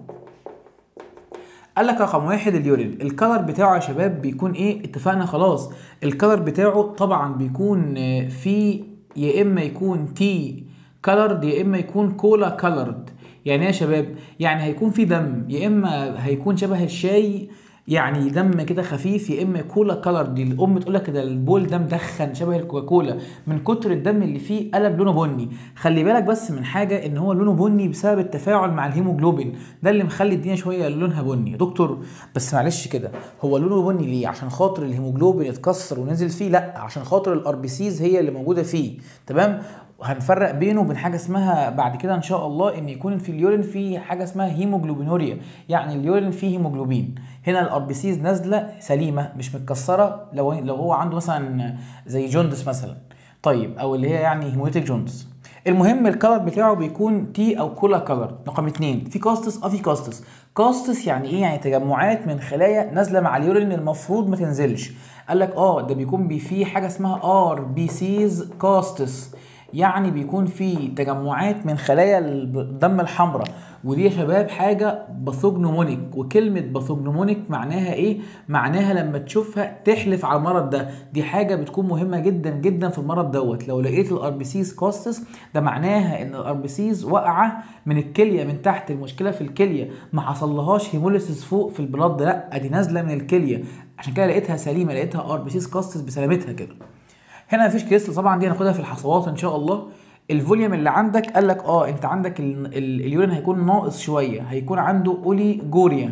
قال لك رقم واحد اليورين الكلر بتاعه يا شباب بيكون ايه اتفقنا خلاص الكلر بتاعه طبعا بيكون فيه يا اما يكون تي كلرد يا اما يكون كولا كلرد يعني ايه يا شباب يعني هيكون في دم يا اما هيكون شبه الشاي يعني دم كده خفيف يا اما كولا كلر دي الام تقول لك ده البول ده مدخن شبه الكوكاكولا من كتر الدم اللي فيه قلب لونه بني خلي بالك بس من حاجه ان هو لونه بني بسبب التفاعل مع الهيموجلوبين ده اللي مخلي الدنيا شويه لونها بني يا دكتور بس معلش كده هو لونه بني ليه عشان خاطر الهيموجلوبين اتكسر ونزل فيه لا عشان خاطر الار بي سيز هي اللي موجوده فيه تمام هنفرق بينه وبين حاجه اسمها بعد كده ان شاء الله ان يكون في اليورين في حاجه اسمها هيموجلوبينوريا يعني اليورين فيه هيموجلوبين هنا الار بي سيز نازله سليمه مش متكسره لو لو هو عنده مثلا زي جوندس مثلا طيب او اللي هي يعني هيموتيك جوندس المهم الكلر بتاعه بيكون تي او كولا كلر رقم اتنين في كاستس اه في كاستس كاستس يعني ايه يعني تجمعات من خلايا نازله مع اليورين المفروض ما تنزلش قال لك اه ده بيكون بي فيه حاجه اسمها ار بي سيز كاستس يعني بيكون في تجمعات من خلايا الدم الحمراء ودي يا شباب حاجه باثوجنومونيك وكلمه باثوجنومونيك معناها ايه معناها لما تشوفها تحلف على المرض ده دي حاجه بتكون مهمه جدا جدا في المرض دوت لو لقيت الار بي سيز كاستس ده معناها ان الار بي سيز واقعه من الكليه من تحت المشكله في الكليه ما حصلهاش هيموليسيس فوق في البلاد لا دي نازله من الكليه عشان كده لقيتها سليمه لقيتها ار بي سيز كاستس بسلامتها كده هنا مفيش كريستال طبعا دي هناخدها في الحصوات ان شاء الله الفوليوم اللي عندك قال لك اه انت عندك ال ال اليورين هيكون ناقص شويه هيكون عنده اوليجوريا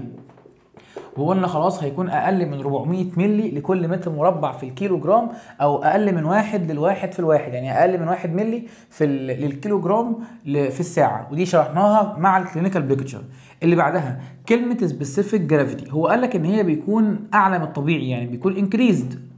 وقلنا خلاص هيكون اقل من 400 مللي لكل متر مربع في الكيلو جرام او اقل من واحد للواحد في الواحد يعني اقل من واحد مللي في للكيلو جرام في الساعه ودي شرحناها مع الكلينيكال بيكتشر اللي بعدها كلمه سبيسيفيك جرافيتي هو قال لك ان هي بيكون اعلى من الطبيعي يعني بيكون انكريزد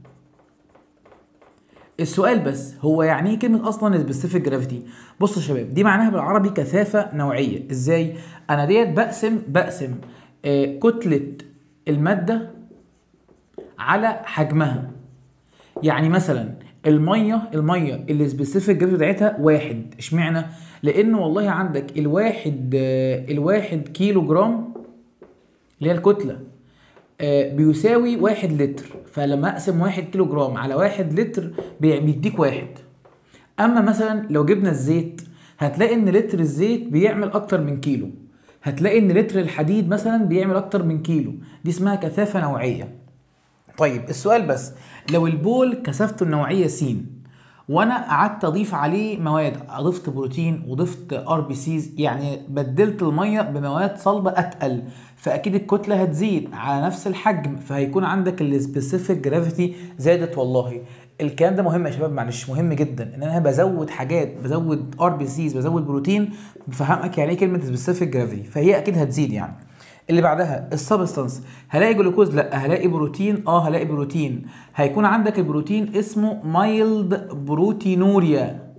السؤال بس هو يعني ايه كلمه اصلا سبيسيفيك جرافيتي بص يا شباب دي معناها بالعربي كثافه نوعيه ازاي انا ديت بقسم بقسم آه كتله الماده على حجمها يعني مثلا الميه الميه اللي سبيسيفيك جرافيتي بتاعتها واحد اشمعنى لان والله عندك الواحد آه الواحد كيلو جرام اللي هي الكتله بيساوي واحد لتر فلما اقسم واحد كيلو جرام على واحد لتر بيديك واحد اما مثلا لو جبنا الزيت هتلاقي ان لتر الزيت بيعمل اكتر من كيلو هتلاقي ان لتر الحديد مثلا بيعمل اكتر من كيلو دي اسمها كثافه نوعيه طيب السؤال بس لو البول كثافته النوعيه س وانا قعدت اضيف عليه مواد اضفت بروتين وضفت ار بي سيز يعني بدلت الميه بمواد صلبه اتقل فاكيد الكتله هتزيد على نفس الحجم فهيكون عندك السبيسيفيك جرافيتي زادت والله الكلام ده مهم يا شباب معلش مهم جدا ان انا بزود حاجات بزود ار بي سيز بزود بروتين بفهمك يعني ايه كلمه سبيسيفيك جرافيتي فهي اكيد هتزيد يعني اللي بعدها السبستانس هلاقي جلوكوز لا هلاقي بروتين اه هلاقي بروتين هيكون عندك البروتين اسمه مايلد بروتينوريا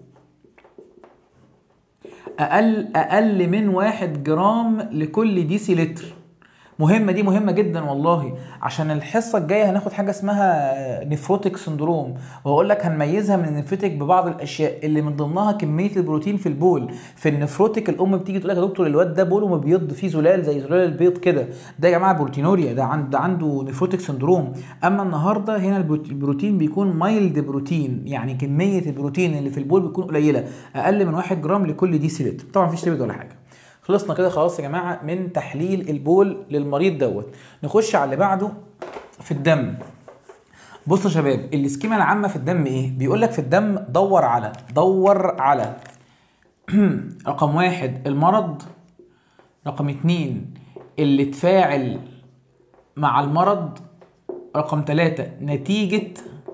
اقل اقل من واحد جرام لكل ديسي لتر مهمه دي مهمه جدا والله عشان الحصه الجايه هناخد حاجه اسمها نفروتيك سندروم وهقول لك هنميزها من النفروتيك ببعض الاشياء اللي من ضمنها كميه البروتين في البول في النفروتيك الام بتيجي تقول لك يا دكتور الواد ده بوله مبيض فيه زلال زي زلال البيض كده ده يا جماعه بروتينوريا ده عنده عنده نفروتيك سندروم اما النهارده هنا البروتين بيكون مايلد بروتين يعني كميه البروتين اللي في البول بتكون قليله اقل من 1 جرام لكل دي سيلتر طبعا مفيش ليبيد ولا حاجه خلصنا كده خلاص يا جماعه من تحليل البول للمريض دوت نخش على اللي بعده في الدم بصوا يا شباب السكيما العامه في الدم ايه بيقول لك في الدم دور على دور على رقم واحد المرض رقم اتنين اللي تفاعل مع المرض رقم ثلاثة نتيجة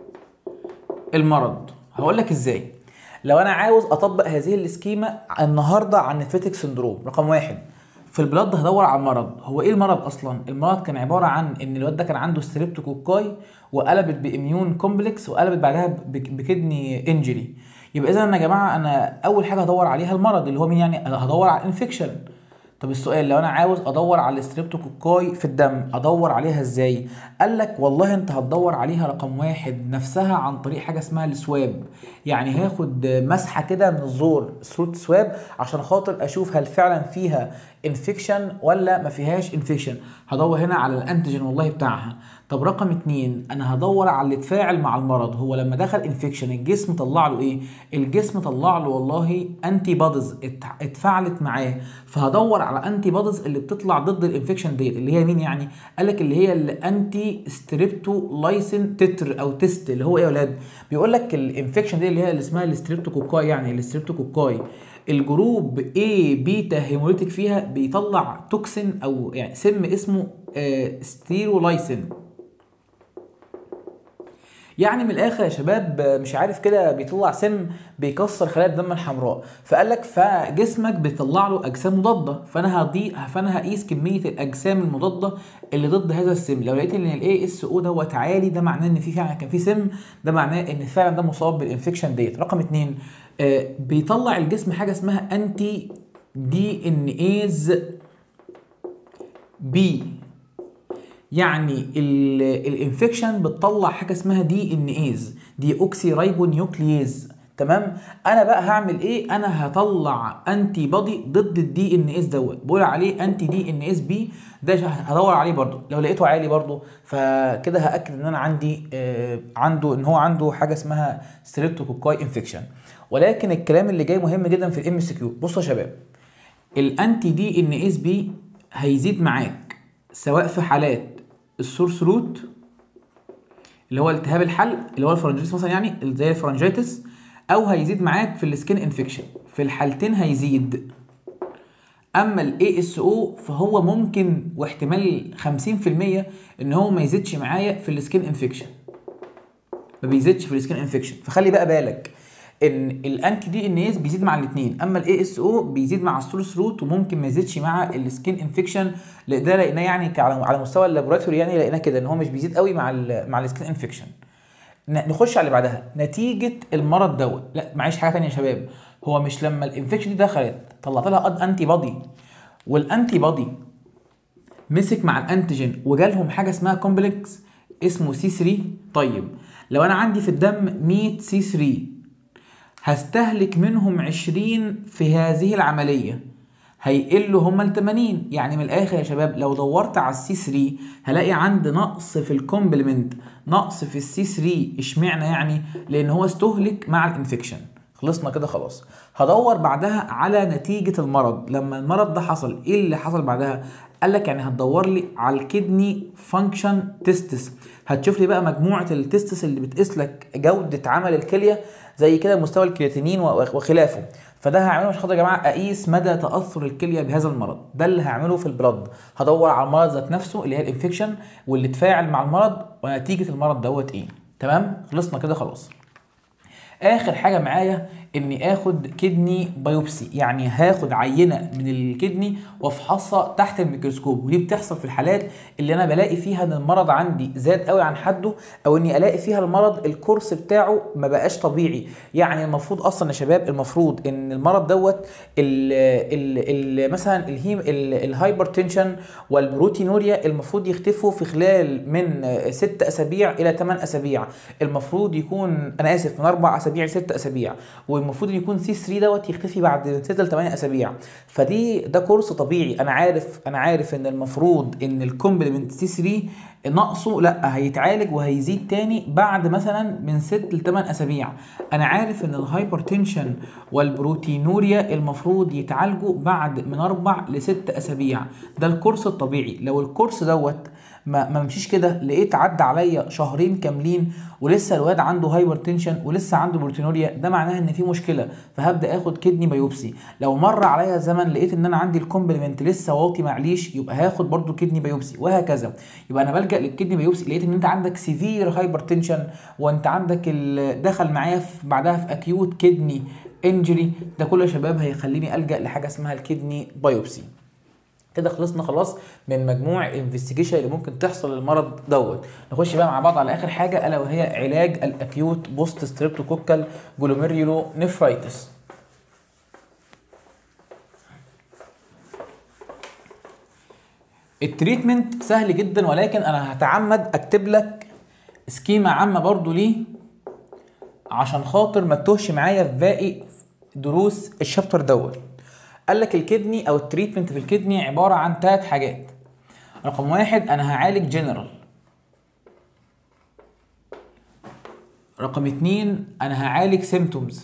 المرض هقول لك ازاي لو انا عاوز اطبق هذه السكيما النهارده عن نفريتك سندروم رقم واحد في البلاد هدور على المرض هو ايه المرض اصلا المرض كان عباره عن ان الواد ده كان عنده ستريبتوكوكاي وقلبت باميون كومبلكس وقلبت بعدها بكدني انجري يبقى اذا يا جماعه انا اول حاجه هدور عليها المرض اللي هو مين يعني هدور على انفكشن طب السؤال لو انا عاوز ادور على الستريبتوكوكاي في الدم ادور عليها ازاي قال لك والله انت هتدور عليها رقم واحد نفسها عن طريق حاجه اسمها السواب يعني هاخد مسحه كده من الزور صوره سواب عشان خاطر اشوف هل فعلا فيها انفكشن ولا ما فيهاش انفكشن هدور هنا على الانتيجين والله بتاعها طب رقم اتنين انا هدور على اللي اتفاعل مع المرض هو لما دخل انفكشن الجسم طلع له ايه الجسم طلع له والله انتي بوديز اتفاعلت معاه فهدور على انتي بوديز اللي بتطلع ضد الانفكشن ديت اللي هي مين يعني قال لك اللي هي الانتي ستريبتو لايسين تتر او تيست اللي هو ايه يا اولاد بيقول لك الانفكشن دي اللي هي اللي اسمها الستريبتوكوكاي يعني الستريبتوكوكاي الجروب A بيتا هيموليتيك فيها بيطلع توكسين او يعني سم اسمه آه ستيرولايسين يعني من الاخر يا شباب مش عارف كده بيطلع سم بيكسر خلايا الدم الحمراء فقال لك فجسمك بيطلع له اجسام مضاده فانا هضي فانا هقيس كميه الاجسام المضاده اللي ضد هذا السم لو لقيت ان الاي اس او دوت عالي ده معناه ان في فعلا كان في سم ده معناه ان فعلا ده مصاب بالانفكشن ديت رقم اتنين آه بيطلع الجسم حاجه اسمها انتي دي ان ايز بي يعني الانفكشن بتطلع حاجه اسمها دي ان ايز دي اوكسي رايبو نيوكلييز تمام انا بقى هعمل ايه انا هطلع انتي بودي ضد الدي ان اس دوت بقول عليه انتي دي ان اس بي ده هدور عليه برضو لو لقيته عالي برضو فكده هاكد ان انا عندي آه عنده ان هو عنده حاجه اسمها ستريبتوكوكاي انفكشن ولكن الكلام اللي جاي مهم جدا في الام اس كيو بصوا يا شباب الانتي دي ان اس بي هيزيد معاك سواء في حالات السورس روت اللي هو التهاب الحلق اللي هو الفرنجيتس مثلا يعني زي الفرنجيتس او هيزيد معاك في السكين انفكشن في الحالتين هيزيد اما الاي اس او فهو ممكن واحتمال 50% ان هو ما يزيدش معايا في السكين انفكشن ما بيزيدش في السكين انفكشن فخلي بقى بالك ان الانتي دي ان اس بيزيد مع الاثنين اما الاي اس او بيزيد مع السورس روت وممكن ما يزيدش مع السكين انفكشن ده لقيناه يعني على مستوى اللابوراتوري يعني لقيناه كده ان هو مش بيزيد قوي مع ال مع السكين انفكشن نخش على اللي بعدها نتيجه المرض دوت لا معيش حاجه ثانيه يا شباب هو مش لما الانفكشن دي دخلت طلعت لها انتي بودي والانتي بودي مسك مع الانتيجين وجالهم حاجه اسمها كومبلكس اسمه سي 3 طيب لو انا عندي في الدم 100 سي 3 هستهلك منهم 20 في هذه العمليه هيقلوا هما ال 80 يعني من الاخر يا شباب لو دورت على السي 3 هلاقي عندي نقص في الكومبلمنت نقص في السي 3 اشمعنى يعني لان هو استهلك مع الانفكشن خلصنا كده خلاص هدور بعدها على نتيجة المرض لما المرض ده حصل ايه اللي حصل بعدها قال لك يعني هتدور لي على الكدني فانكشن تيستس هتشوف لي بقى مجموعة التستس اللي بتقيس لك جودة عمل الكلية زي كده مستوى الكرياتينين وخلافه فده هعمله عشان خاطر يا جماعه اقيس مدى تاثر الكليه بهذا المرض ده اللي هعمله في البلد هدور على المرض ذات نفسه اللي هي الانفكشن واللي تفاعل مع المرض ونتيجه المرض دوت ايه تمام خلصنا كده خلاص اخر حاجه معايا اني اخد كدني بايوبسي يعني هاخد عينه من الكدني وافحصها تحت الميكروسكوب ودي بتحصل في الحالات اللي انا بلاقي فيها ان المرض عندي زاد قوي عن حده او اني الاقي فيها المرض الكورس بتاعه ما بقاش طبيعي يعني المفروض اصلا يا شباب المفروض ان المرض دوت ال ال ال مثلا الهيم الهايبرتنشن والبروتينوريا المفروض يختفوا في خلال من ست اسابيع الى 8 اسابيع المفروض يكون انا اسف من اربع اسابيع لست اسابيع والمفروض ان يكون سي 3 دوت يختفي بعد من 6 ل 8 اسابيع فدي ده كورس طبيعي انا عارف انا عارف ان المفروض ان الكومبلمنت سي 3 نقصه لا هيتعالج وهيزيد تاني بعد مثلا من 6 ل 8 اسابيع انا عارف ان الهايبرتنشن والبروتينوريا المفروض يتعالجوا بعد من 4 ل 6 اسابيع ده الكورس الطبيعي لو الكورس دوت ما ما مشيش كده لقيت عدى عليا شهرين كاملين ولسه الواد عنده هايبر تنشن ولسه عنده بروتينوريا ده معناه ان في مشكله فهبدا اخد كدني بايوبسي لو مر عليا زمن لقيت ان انا عندي الكومبلمنت لسه واطي معليش يبقى هاخد برده كدني بايوبسي وهكذا يبقى انا بلجا للكدني بايوبسي لقيت ان انت عندك سيفير هايبر تنشن وانت عندك دخل معايا في بعدها في اكيوت كدني انجري ده كله يا شباب هيخليني الجا لحاجه اسمها الكدني بايوبسي كده خلصنا خلاص من مجموع الانفستيجيشن اللي ممكن تحصل للمرض دوت نخش بقى مع بعض على اخر حاجه الا وهي علاج الاكيوت بوست ستريبتوكوكال جلوميريولو نفرايتس التريتمنت سهل جدا ولكن انا هتعمد اكتب لك سكيما عامه برضو ليه عشان خاطر ما تتوهش معايا في باقي دروس الشابتر دوت قال لك الكدني او التريتمنت في الكدني عباره عن ثلاث حاجات رقم واحد انا هعالج جنرال رقم اتنين انا هعالج سيمتومز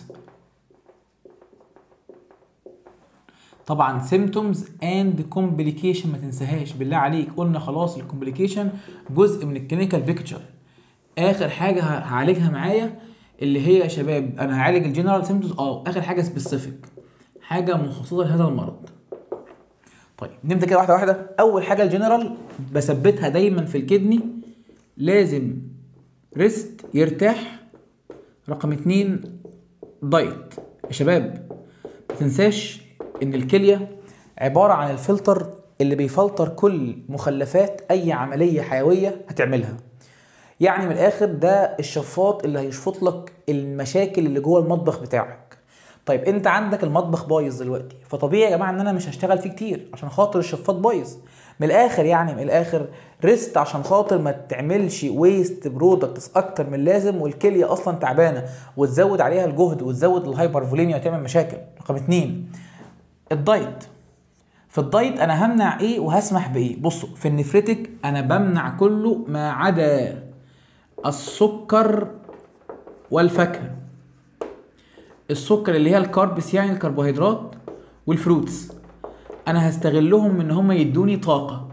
طبعا سيمتومز اند كومبليكيشن ما تنساهاش بالله عليك قلنا خلاص الكومبليكيشن جزء من الكلينيكال بيكتشر اخر حاجه هعالجها معايا اللي هي يا شباب انا هعالج الجنرال سيمتومز اه اخر حاجه سبيسيفيك حاجه مخصصه لهذا المرض طيب نبدا كده واحده واحده اول حاجه الجنرال بثبتها دايما في الكدني لازم ريست يرتاح رقم اتنين دايت يا شباب ما تنساش ان الكليه عباره عن الفلتر اللي بيفلتر كل مخلفات اي عمليه حيويه هتعملها يعني من الاخر ده الشفاط اللي هيشفط لك المشاكل اللي جوه المطبخ بتاعك طيب انت عندك المطبخ بايظ دلوقتي فطبيعي يا جماعه ان انا مش هشتغل فيه كتير عشان خاطر الشفاط بايظ من الاخر يعني من الاخر ريست عشان خاطر ما تعملش ويست برودكتس اكتر من اللازم والكليه اصلا تعبانه وتزود عليها الجهد وتزود الهايبر فوليميا وتعمل مشاكل رقم اتنين الدايت في الدايت انا همنع ايه وهسمح بايه بصوا في النفريتك انا بمنع كله ما عدا السكر والفاكهه السكر اللي هي الكاربس يعني الكربوهيدرات والفروتس انا هستغلهم ان هم يدوني طاقه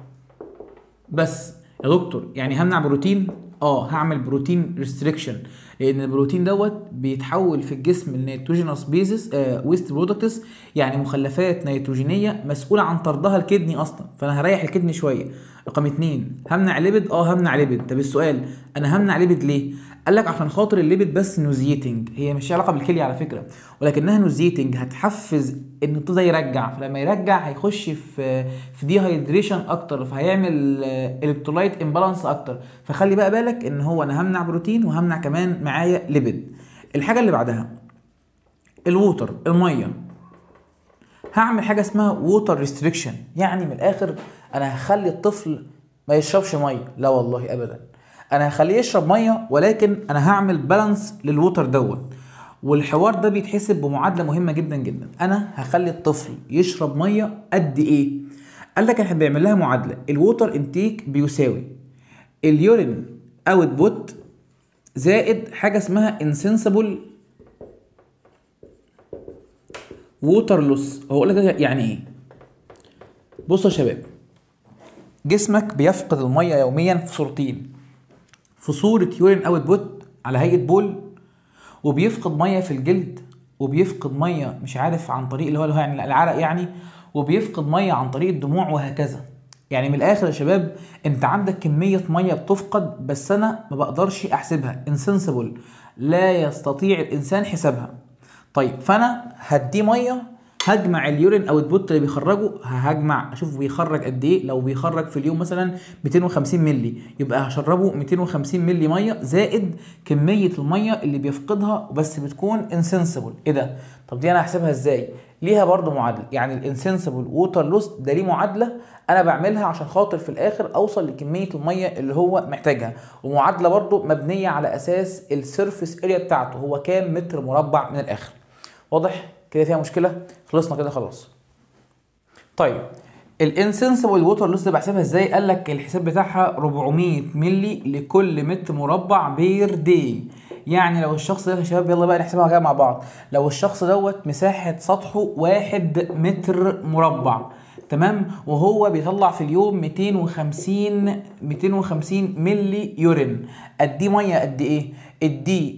بس يا دكتور يعني همنع بروتين اه هعمل بروتين ريستريكشن لان البروتين دوت بيتحول في الجسم لنيتروجينوس بيزس آه ويست برودكتس يعني مخلفات نيتروجينيه مسؤوله عن طردها الكدني اصلا فانا هريح الكدني شويه رقم اتنين همنع ليبيد اه همنع ليبيد طب السؤال انا همنع ليبيد ليه قال لك عشان خاطر الليبيد بس نوزيتنج هي مش علاقه بالكليه على فكره ولكنها نوزيتنج هتحفز ان الطفل يرجع فلما يرجع هيخش في في دي هايدريشن اكتر فهيعمل الكترولايت امبالانس اكتر فخلي بقى بالك ان هو انا همنع بروتين وهمنع كمان معايا ليبيد الحاجه اللي بعدها الووتر الميه هعمل حاجه اسمها ووتر ريستريكشن يعني من الاخر انا هخلي الطفل ما يشربش ميه لا والله ابدا انا هخليه يشرب ميه ولكن انا هعمل بالانس للووتر دوت والحوار ده بيتحسب بمعادله مهمه جدا جدا انا هخلي الطفل يشرب ميه قد ايه قال لك احنا بنعمل لها معادله الووتر انتيك بيساوي اليورين اوت بوت زائد حاجه اسمها انسنسبل ووتر لوس هو اقول لك يعني ايه بصوا يا شباب جسمك بيفقد الميه يوميا في صورتين في صوره يورين اوت بوت على هيئه بول وبيفقد ميه في الجلد وبيفقد ميه مش عارف عن طريق اللي هو اللي هو يعني العرق يعني وبيفقد ميه عن طريق الدموع وهكذا يعني من الاخر يا شباب انت عندك كميه ميه بتفقد بس انا ما بقدرش احسبها انسنسبل لا يستطيع الانسان حسابها طيب فانا هديه ميه هجمع اليورين او البوت اللي بيخرجه هجمع اشوف بيخرج قد ايه لو بيخرج في اليوم مثلا 250 مللي يبقى هشربه 250 مللي ميه زائد كميه الميه اللي بيفقدها بس بتكون انسنسبل ايه ده طب دي انا هحسبها ازاي ليها برضو معادله يعني الانسنسبل ووتر لوس ده ليه معادله انا بعملها عشان خاطر في الاخر اوصل لكميه الميه اللي هو محتاجها ومعادله برضو مبنيه على اساس السيرفيس اريا بتاعته هو كام متر مربع من الاخر واضح كده فيها مشكله خلصنا كده خلاص طيب الانسنسبل ووتر لوس ده بحسبها ازاي قال لك الحساب بتاعها 400 ملي لكل متر مربع بير داي يعني لو الشخص ده يا شباب يلا بقى نحسبها كده مع بعض لو الشخص دوت مساحه سطحه واحد متر مربع تمام وهو بيطلع في اليوم 250 250 ملي يورين قد ميه قد ايه ادي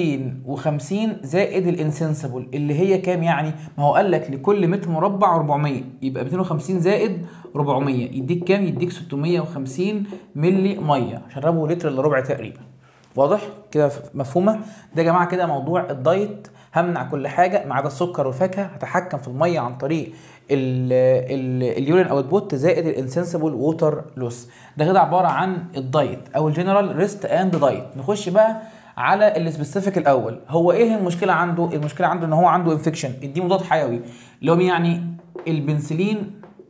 250 زائد الانسنسبل اللي هي كام يعني ما هو قال لك لكل متر مربع 400 يبقى 250 زائد 400 يديك كام يديك 650 ملي ميه شربه لتر الا ربع تقريبا واضح كده مفهومه ده يا جماعه كده موضوع الدايت همنع كل حاجه ما عدا السكر والفاكهه هتحكم في الميه عن طريق اليورين اوت بوت زائد الانسنسبل ووتر لوس ده كده عباره عن الدايت او الجنرال ريست اند دايت نخش بقى على السبيسيفيك الاول هو ايه المشكله عنده المشكله عنده ان هو عنده انفكشن اديه مضاد حيوي اللي هو يعني البنسلين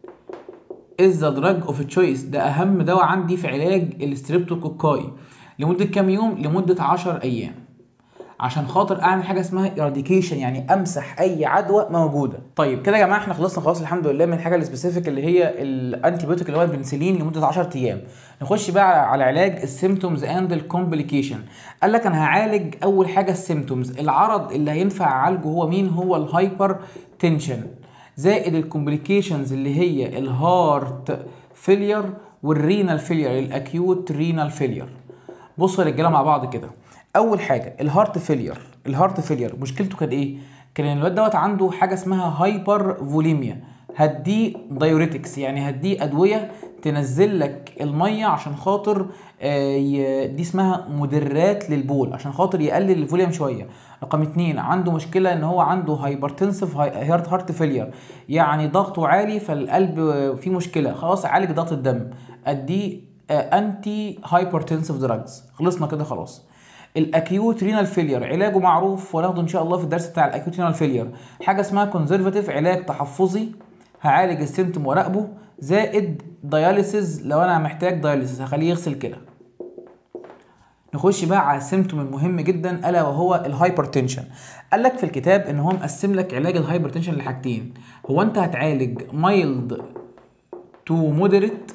از ذا دراج اوف تشويس ده اهم دواء عندي في علاج الستريبتوكوكاي لمده كام يوم لمده 10 ايام عشان خاطر اعمل حاجه اسمها ايراديكيشن يعني امسح اي عدوى موجوده طيب كده يا جماعه احنا خلصنا خلاص الحمد لله من الحاجه السبيسيفيك اللي هي الانتي بيوتيك اللي هو البنسلين لمده 10 ايام نخش بقى على علاج السيمتومز اند الكومبليكيشن قال لك انا هعالج اول حاجه السيمتومز العرض اللي هينفع اعالجه هو مين هو الهايبر تنشن زائد الكومبليكيشنز اللي هي الهارت فيلير والرينال فيلير الاكيوت رينال فيلير بصوا يا رجاله مع بعض كده اول حاجه الهارت فيلير الهارت فيلير مشكلته كان ايه كان الواد دوت عنده حاجه اسمها هايبر فوليميا هديه دايوريتكس يعني هديه ادويه تنزل لك الميه عشان خاطر آه دي اسمها مدرات للبول عشان خاطر يقلل الفوليوم شويه رقم اتنين عنده مشكله ان هو عنده هايبرتنسف هارت هارت فيلير يعني ضغطه عالي فالقلب فيه مشكله خلاص عالج ضغط الدم اديه آه انتي هايبرتنسف دراجز خلصنا كده خلاص الاكيوت رينال فيلير علاجه معروف وناخده ان شاء الله في الدرس بتاع الاكيوت رينال فيلير حاجه اسمها كونزرفاتيف علاج تحفظي هعالج السيمتوم وراقبه زائد دياليسيز لو انا محتاج دياليسيز هخليه يغسل كده نخش بقى على السيمتوم المهم جدا الا وهو الهايبرتنشن قال لك في الكتاب ان هو مقسم لك علاج الهايبرتنشن لحاجتين هو انت هتعالج مايلد تو مودريت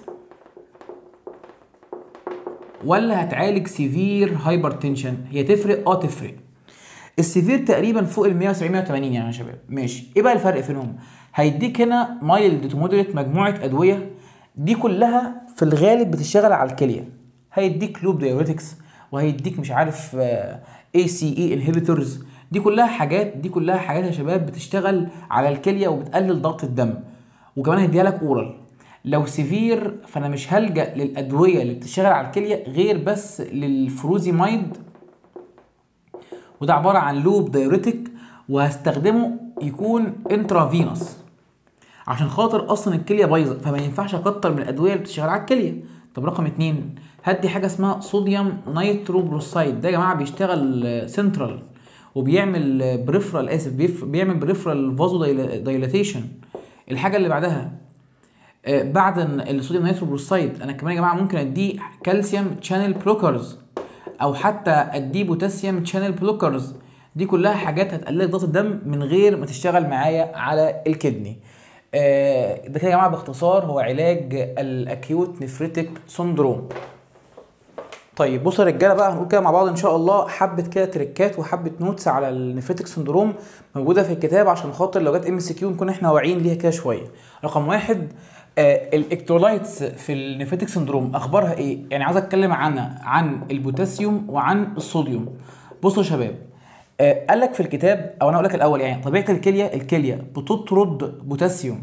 ولا هتعالج سيفير هايبرتنشن هي تفرق اه تفرق السيفير تقريبا فوق ال 170 180 يعني يا شباب ماشي ايه بقى الفرق فيهم هيديك هنا مايلد تو مودريت مجموعه ادويه دي كلها في الغالب بتشتغل على الكليه هيديك لوب دايوريتكس وهيديك مش عارف اي سي اي انهبيتورز دي كلها حاجات دي كلها حاجات يا شباب بتشتغل على الكليه وبتقلل ضغط الدم وكمان هيديها لك اورال لو سيفير فانا مش هلجا للادويه اللي بتشتغل على الكليه غير بس للفروزيمايد وده عباره عن لوب دايوريتك وهستخدمه يكون انترافينوس عشان خاطر اصلا الكليه بايظه فما ينفعش اكتر من الادويه اللي بتشتغل على الكليه طب رقم اتنين هدي حاجه اسمها صوديوم نيتروبروسايد ده يا جماعه بيشتغل سنترال وبيعمل بريفرال اسف بيعمل بريفرال فازو دايلاتيشن الحاجه اللي بعدها آه بعد الصوديوم نيتروبروسايد انا كمان يا جماعه ممكن اديه كالسيوم تشانل بلوكرز او حتى اديه بوتاسيوم تشانل بلوكرز دي كلها حاجات هتقلل ضغط الدم من غير ما تشتغل معايا على الكدني آه ده كده يا جماعه باختصار هو علاج الاكيوت نفريتك سندروم طيب بصوا يا رجاله بقى هنقول كده مع بعض ان شاء الله حبه كده تريكات وحبه نوتس على النفريتك سندروم موجوده في الكتاب عشان خاطر لو جت ام سي كيو نكون احنا واعيين ليها كده شويه رقم واحد آه الالكترولايتس في النفريتك سندروم اخبارها ايه يعني عايز اتكلم عنها عن البوتاسيوم وعن الصوديوم بصوا يا شباب آه قال لك في الكتاب او انا اقول لك الاول يعني طبيعه الكليه الكليه بتطرد بوتاسيوم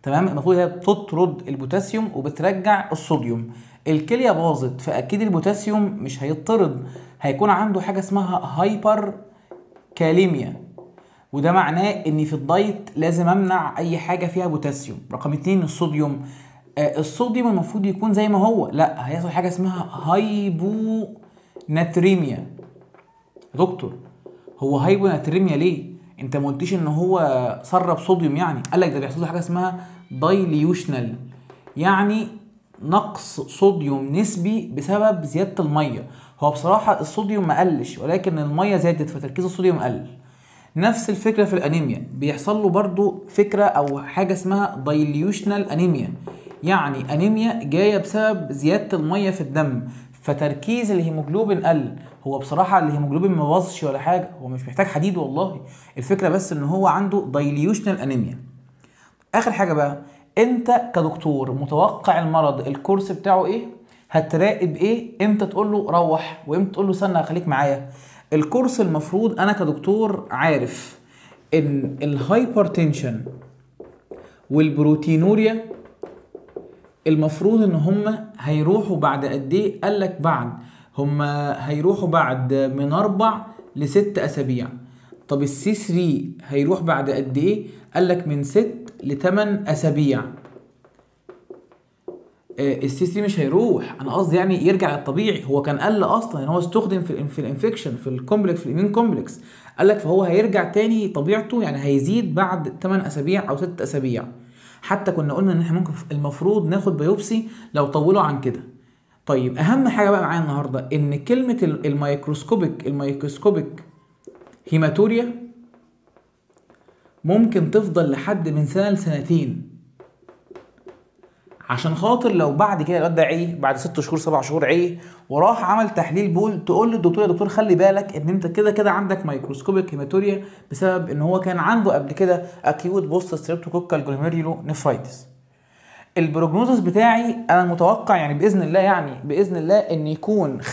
تمام المفروض هي بتطرد البوتاسيوم وبترجع الصوديوم الكليه باظت فاكيد البوتاسيوم مش هيطرد هيكون عنده حاجه اسمها هايبر كاليميا وده معناه ان في الدايت لازم امنع اي حاجه فيها بوتاسيوم رقم اتنين الصوديوم آه الصوديوم المفروض يكون زي ما هو لا هيحصل حاجه اسمها هايبو ناتريميا دكتور هو هايبو ناتريميا ليه انت ما قلتيش ان هو سرب صوديوم يعني قال لك ده بيحصل له حاجه اسمها دايليوشنال يعني نقص صوديوم نسبي بسبب زياده الميه هو بصراحه الصوديوم ما قلش ولكن الميه زادت فتركيز الصوديوم قل نفس الفكره في الانيميا بيحصل له برضو فكره او حاجه اسمها دايليوشنال انيميا يعني انيميا جايه بسبب زياده الميه في الدم فتركيز الهيموجلوبين قل هو بصراحه الهيموجلوبين ما باظش ولا حاجه هو مش محتاج حديد والله الفكره بس ان هو عنده دايليوشنال انيميا اخر حاجه بقى انت كدكتور متوقع المرض الكورس بتاعه ايه هتراقب ايه امتى تقول له روح وامتى تقول له استنى خليك معايا الكورس المفروض انا كدكتور عارف ان الهايبرتنشن والبروتينوريا المفروض ان هم هيروحوا بعد قد ايه قال لك بعد هم هيروحوا بعد من اربع لست اسابيع طب السي 3 هيروح بعد قد ايه قال لك من ست لتمن اسابيع السي 3 مش هيروح انا قصدي يعني يرجع للطبيعي هو كان قل اصلا ان هو استخدم في في الانفكشن في الكومبلكس في الامين كومبلكس قال لك فهو هيرجع تاني طبيعته يعني هيزيد بعد 8 اسابيع او 6 اسابيع حتى كنا قلنا ان احنا ممكن المفروض ناخد بيوبسي لو طولوا عن كده طيب اهم حاجه بقى معايا النهارده ان كلمه الميكروسكوبيك الميكروسكوبيك هيماتوريا ممكن تفضل لحد من سنه لسنتين عشان خاطر لو بعد كده الواد ده عيه بعد ست شهور سبع شهور عيه وراح عمل تحليل بول تقول للدكتور يا دكتور خلي بالك ان انت كده كده عندك مايكروسكوبيك هيماتوريا بسبب ان هو كان عنده قبل كده اكيوت بوست ستريبتوكوكال جلوميريولو نفرايتس البروجنوزس بتاعي انا متوقع يعني باذن الله يعني باذن الله ان يكون 95%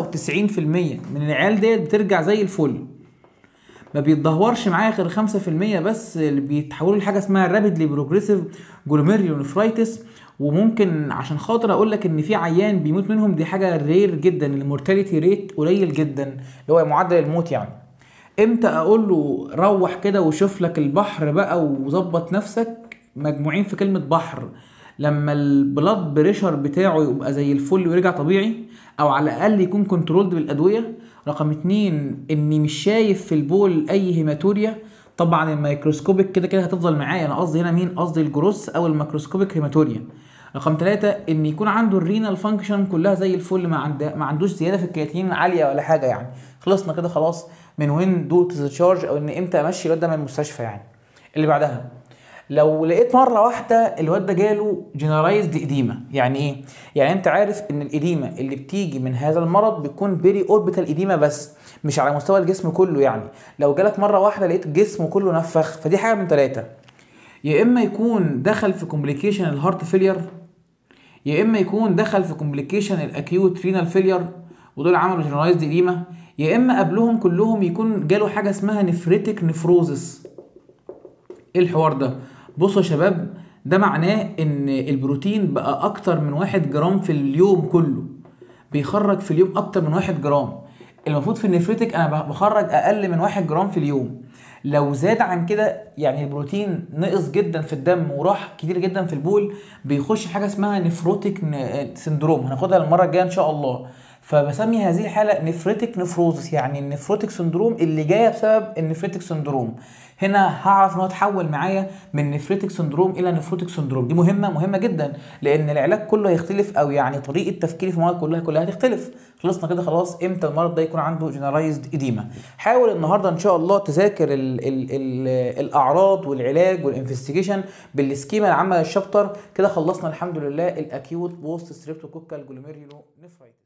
من العيال ديت بترجع زي الفل ما بيتدهورش معايا غير 5% بس اللي بيتحولوا لحاجه اسمها رابيدلي بروجريسيف جلوميريولونفرايتس وممكن عشان خاطر اقول لك ان في عيان بيموت منهم دي حاجه رير جدا المورتاليتي ريت قليل جدا اللي هو معدل الموت يعني امتى اقول له روح كده وشوف لك البحر بقى وظبط نفسك مجموعين في كلمه بحر لما البلاد بريشر بتاعه يبقى زي الفل ويرجع طبيعي او على الاقل يكون كنترولد بالادويه رقم اتنين اني مش شايف في البول اي هيماتوريا طبعا الميكروسكوبيك كده كده هتفضل معايا انا قصدي هنا مين قصدي الجروس او الميكروسكوبيك هيماتوريا رقم ثلاثة ان يكون عنده الرينال فانكشن كلها زي الفل ما, عنده ما عندوش زياده في الكرياتين عاليه ولا حاجه يعني خلصنا كده خلاص من وين دو تشارج او ان امتى امشي الواد ده من المستشفى يعني اللي بعدها لو لقيت مره واحده الواد ده جاله جنرالايزد اديما يعني ايه يعني انت عارف ان الاديما اللي بتيجي من هذا المرض بتكون بيري اوربيتال اديما بس مش على مستوى الجسم كله يعني لو جالك مره واحده لقيت جسمه كله نفخ فدي حاجه من ثلاثه يا اما يكون دخل في كومبليكيشن الهارت فيلير يا اما يكون دخل في كومبليكيشن الاكيوت رينال فيلير ودول عملوا جنرالايزد اديما يا اما قبلهم كلهم يكون جاله حاجه اسمها نفريتك نفروزس ايه الحوار ده بصوا يا شباب ده معناه ان البروتين بقى اكتر من واحد جرام في اليوم كله بيخرج في اليوم اكتر من واحد جرام المفروض في النفريتك انا بخرج اقل من واحد جرام في اليوم لو زاد عن كده يعني البروتين نقص جدا في الدم وراح كتير جدا في البول بيخش في حاجه اسمها نفروتيك سندروم هناخدها المره الجايه ان شاء الله فبسمي هذه الحاله نفريتك نفروزس يعني النفروتيك سندروم اللي جايه بسبب النفريتك سندروم هنا هعرف ان هو اتحول معايا من نفريتك سندروم الى نفروتيك سندروم دي مهمه مهمه جدا لان العلاج كله هيختلف او يعني طريقه تفكيري في المواد كلها كلها هتختلف خلصنا كده خلاص امتى المرض ده يكون عنده جنرالايزد اديما حاول النهارده ان شاء الله تذاكر ال ال ال الاعراض والعلاج والانفستيجيشن بالسكيما العامه للشابتر كده خلصنا الحمد لله الاكيوت بوست ستريبتوكوكال جلوميريولو نفرايتس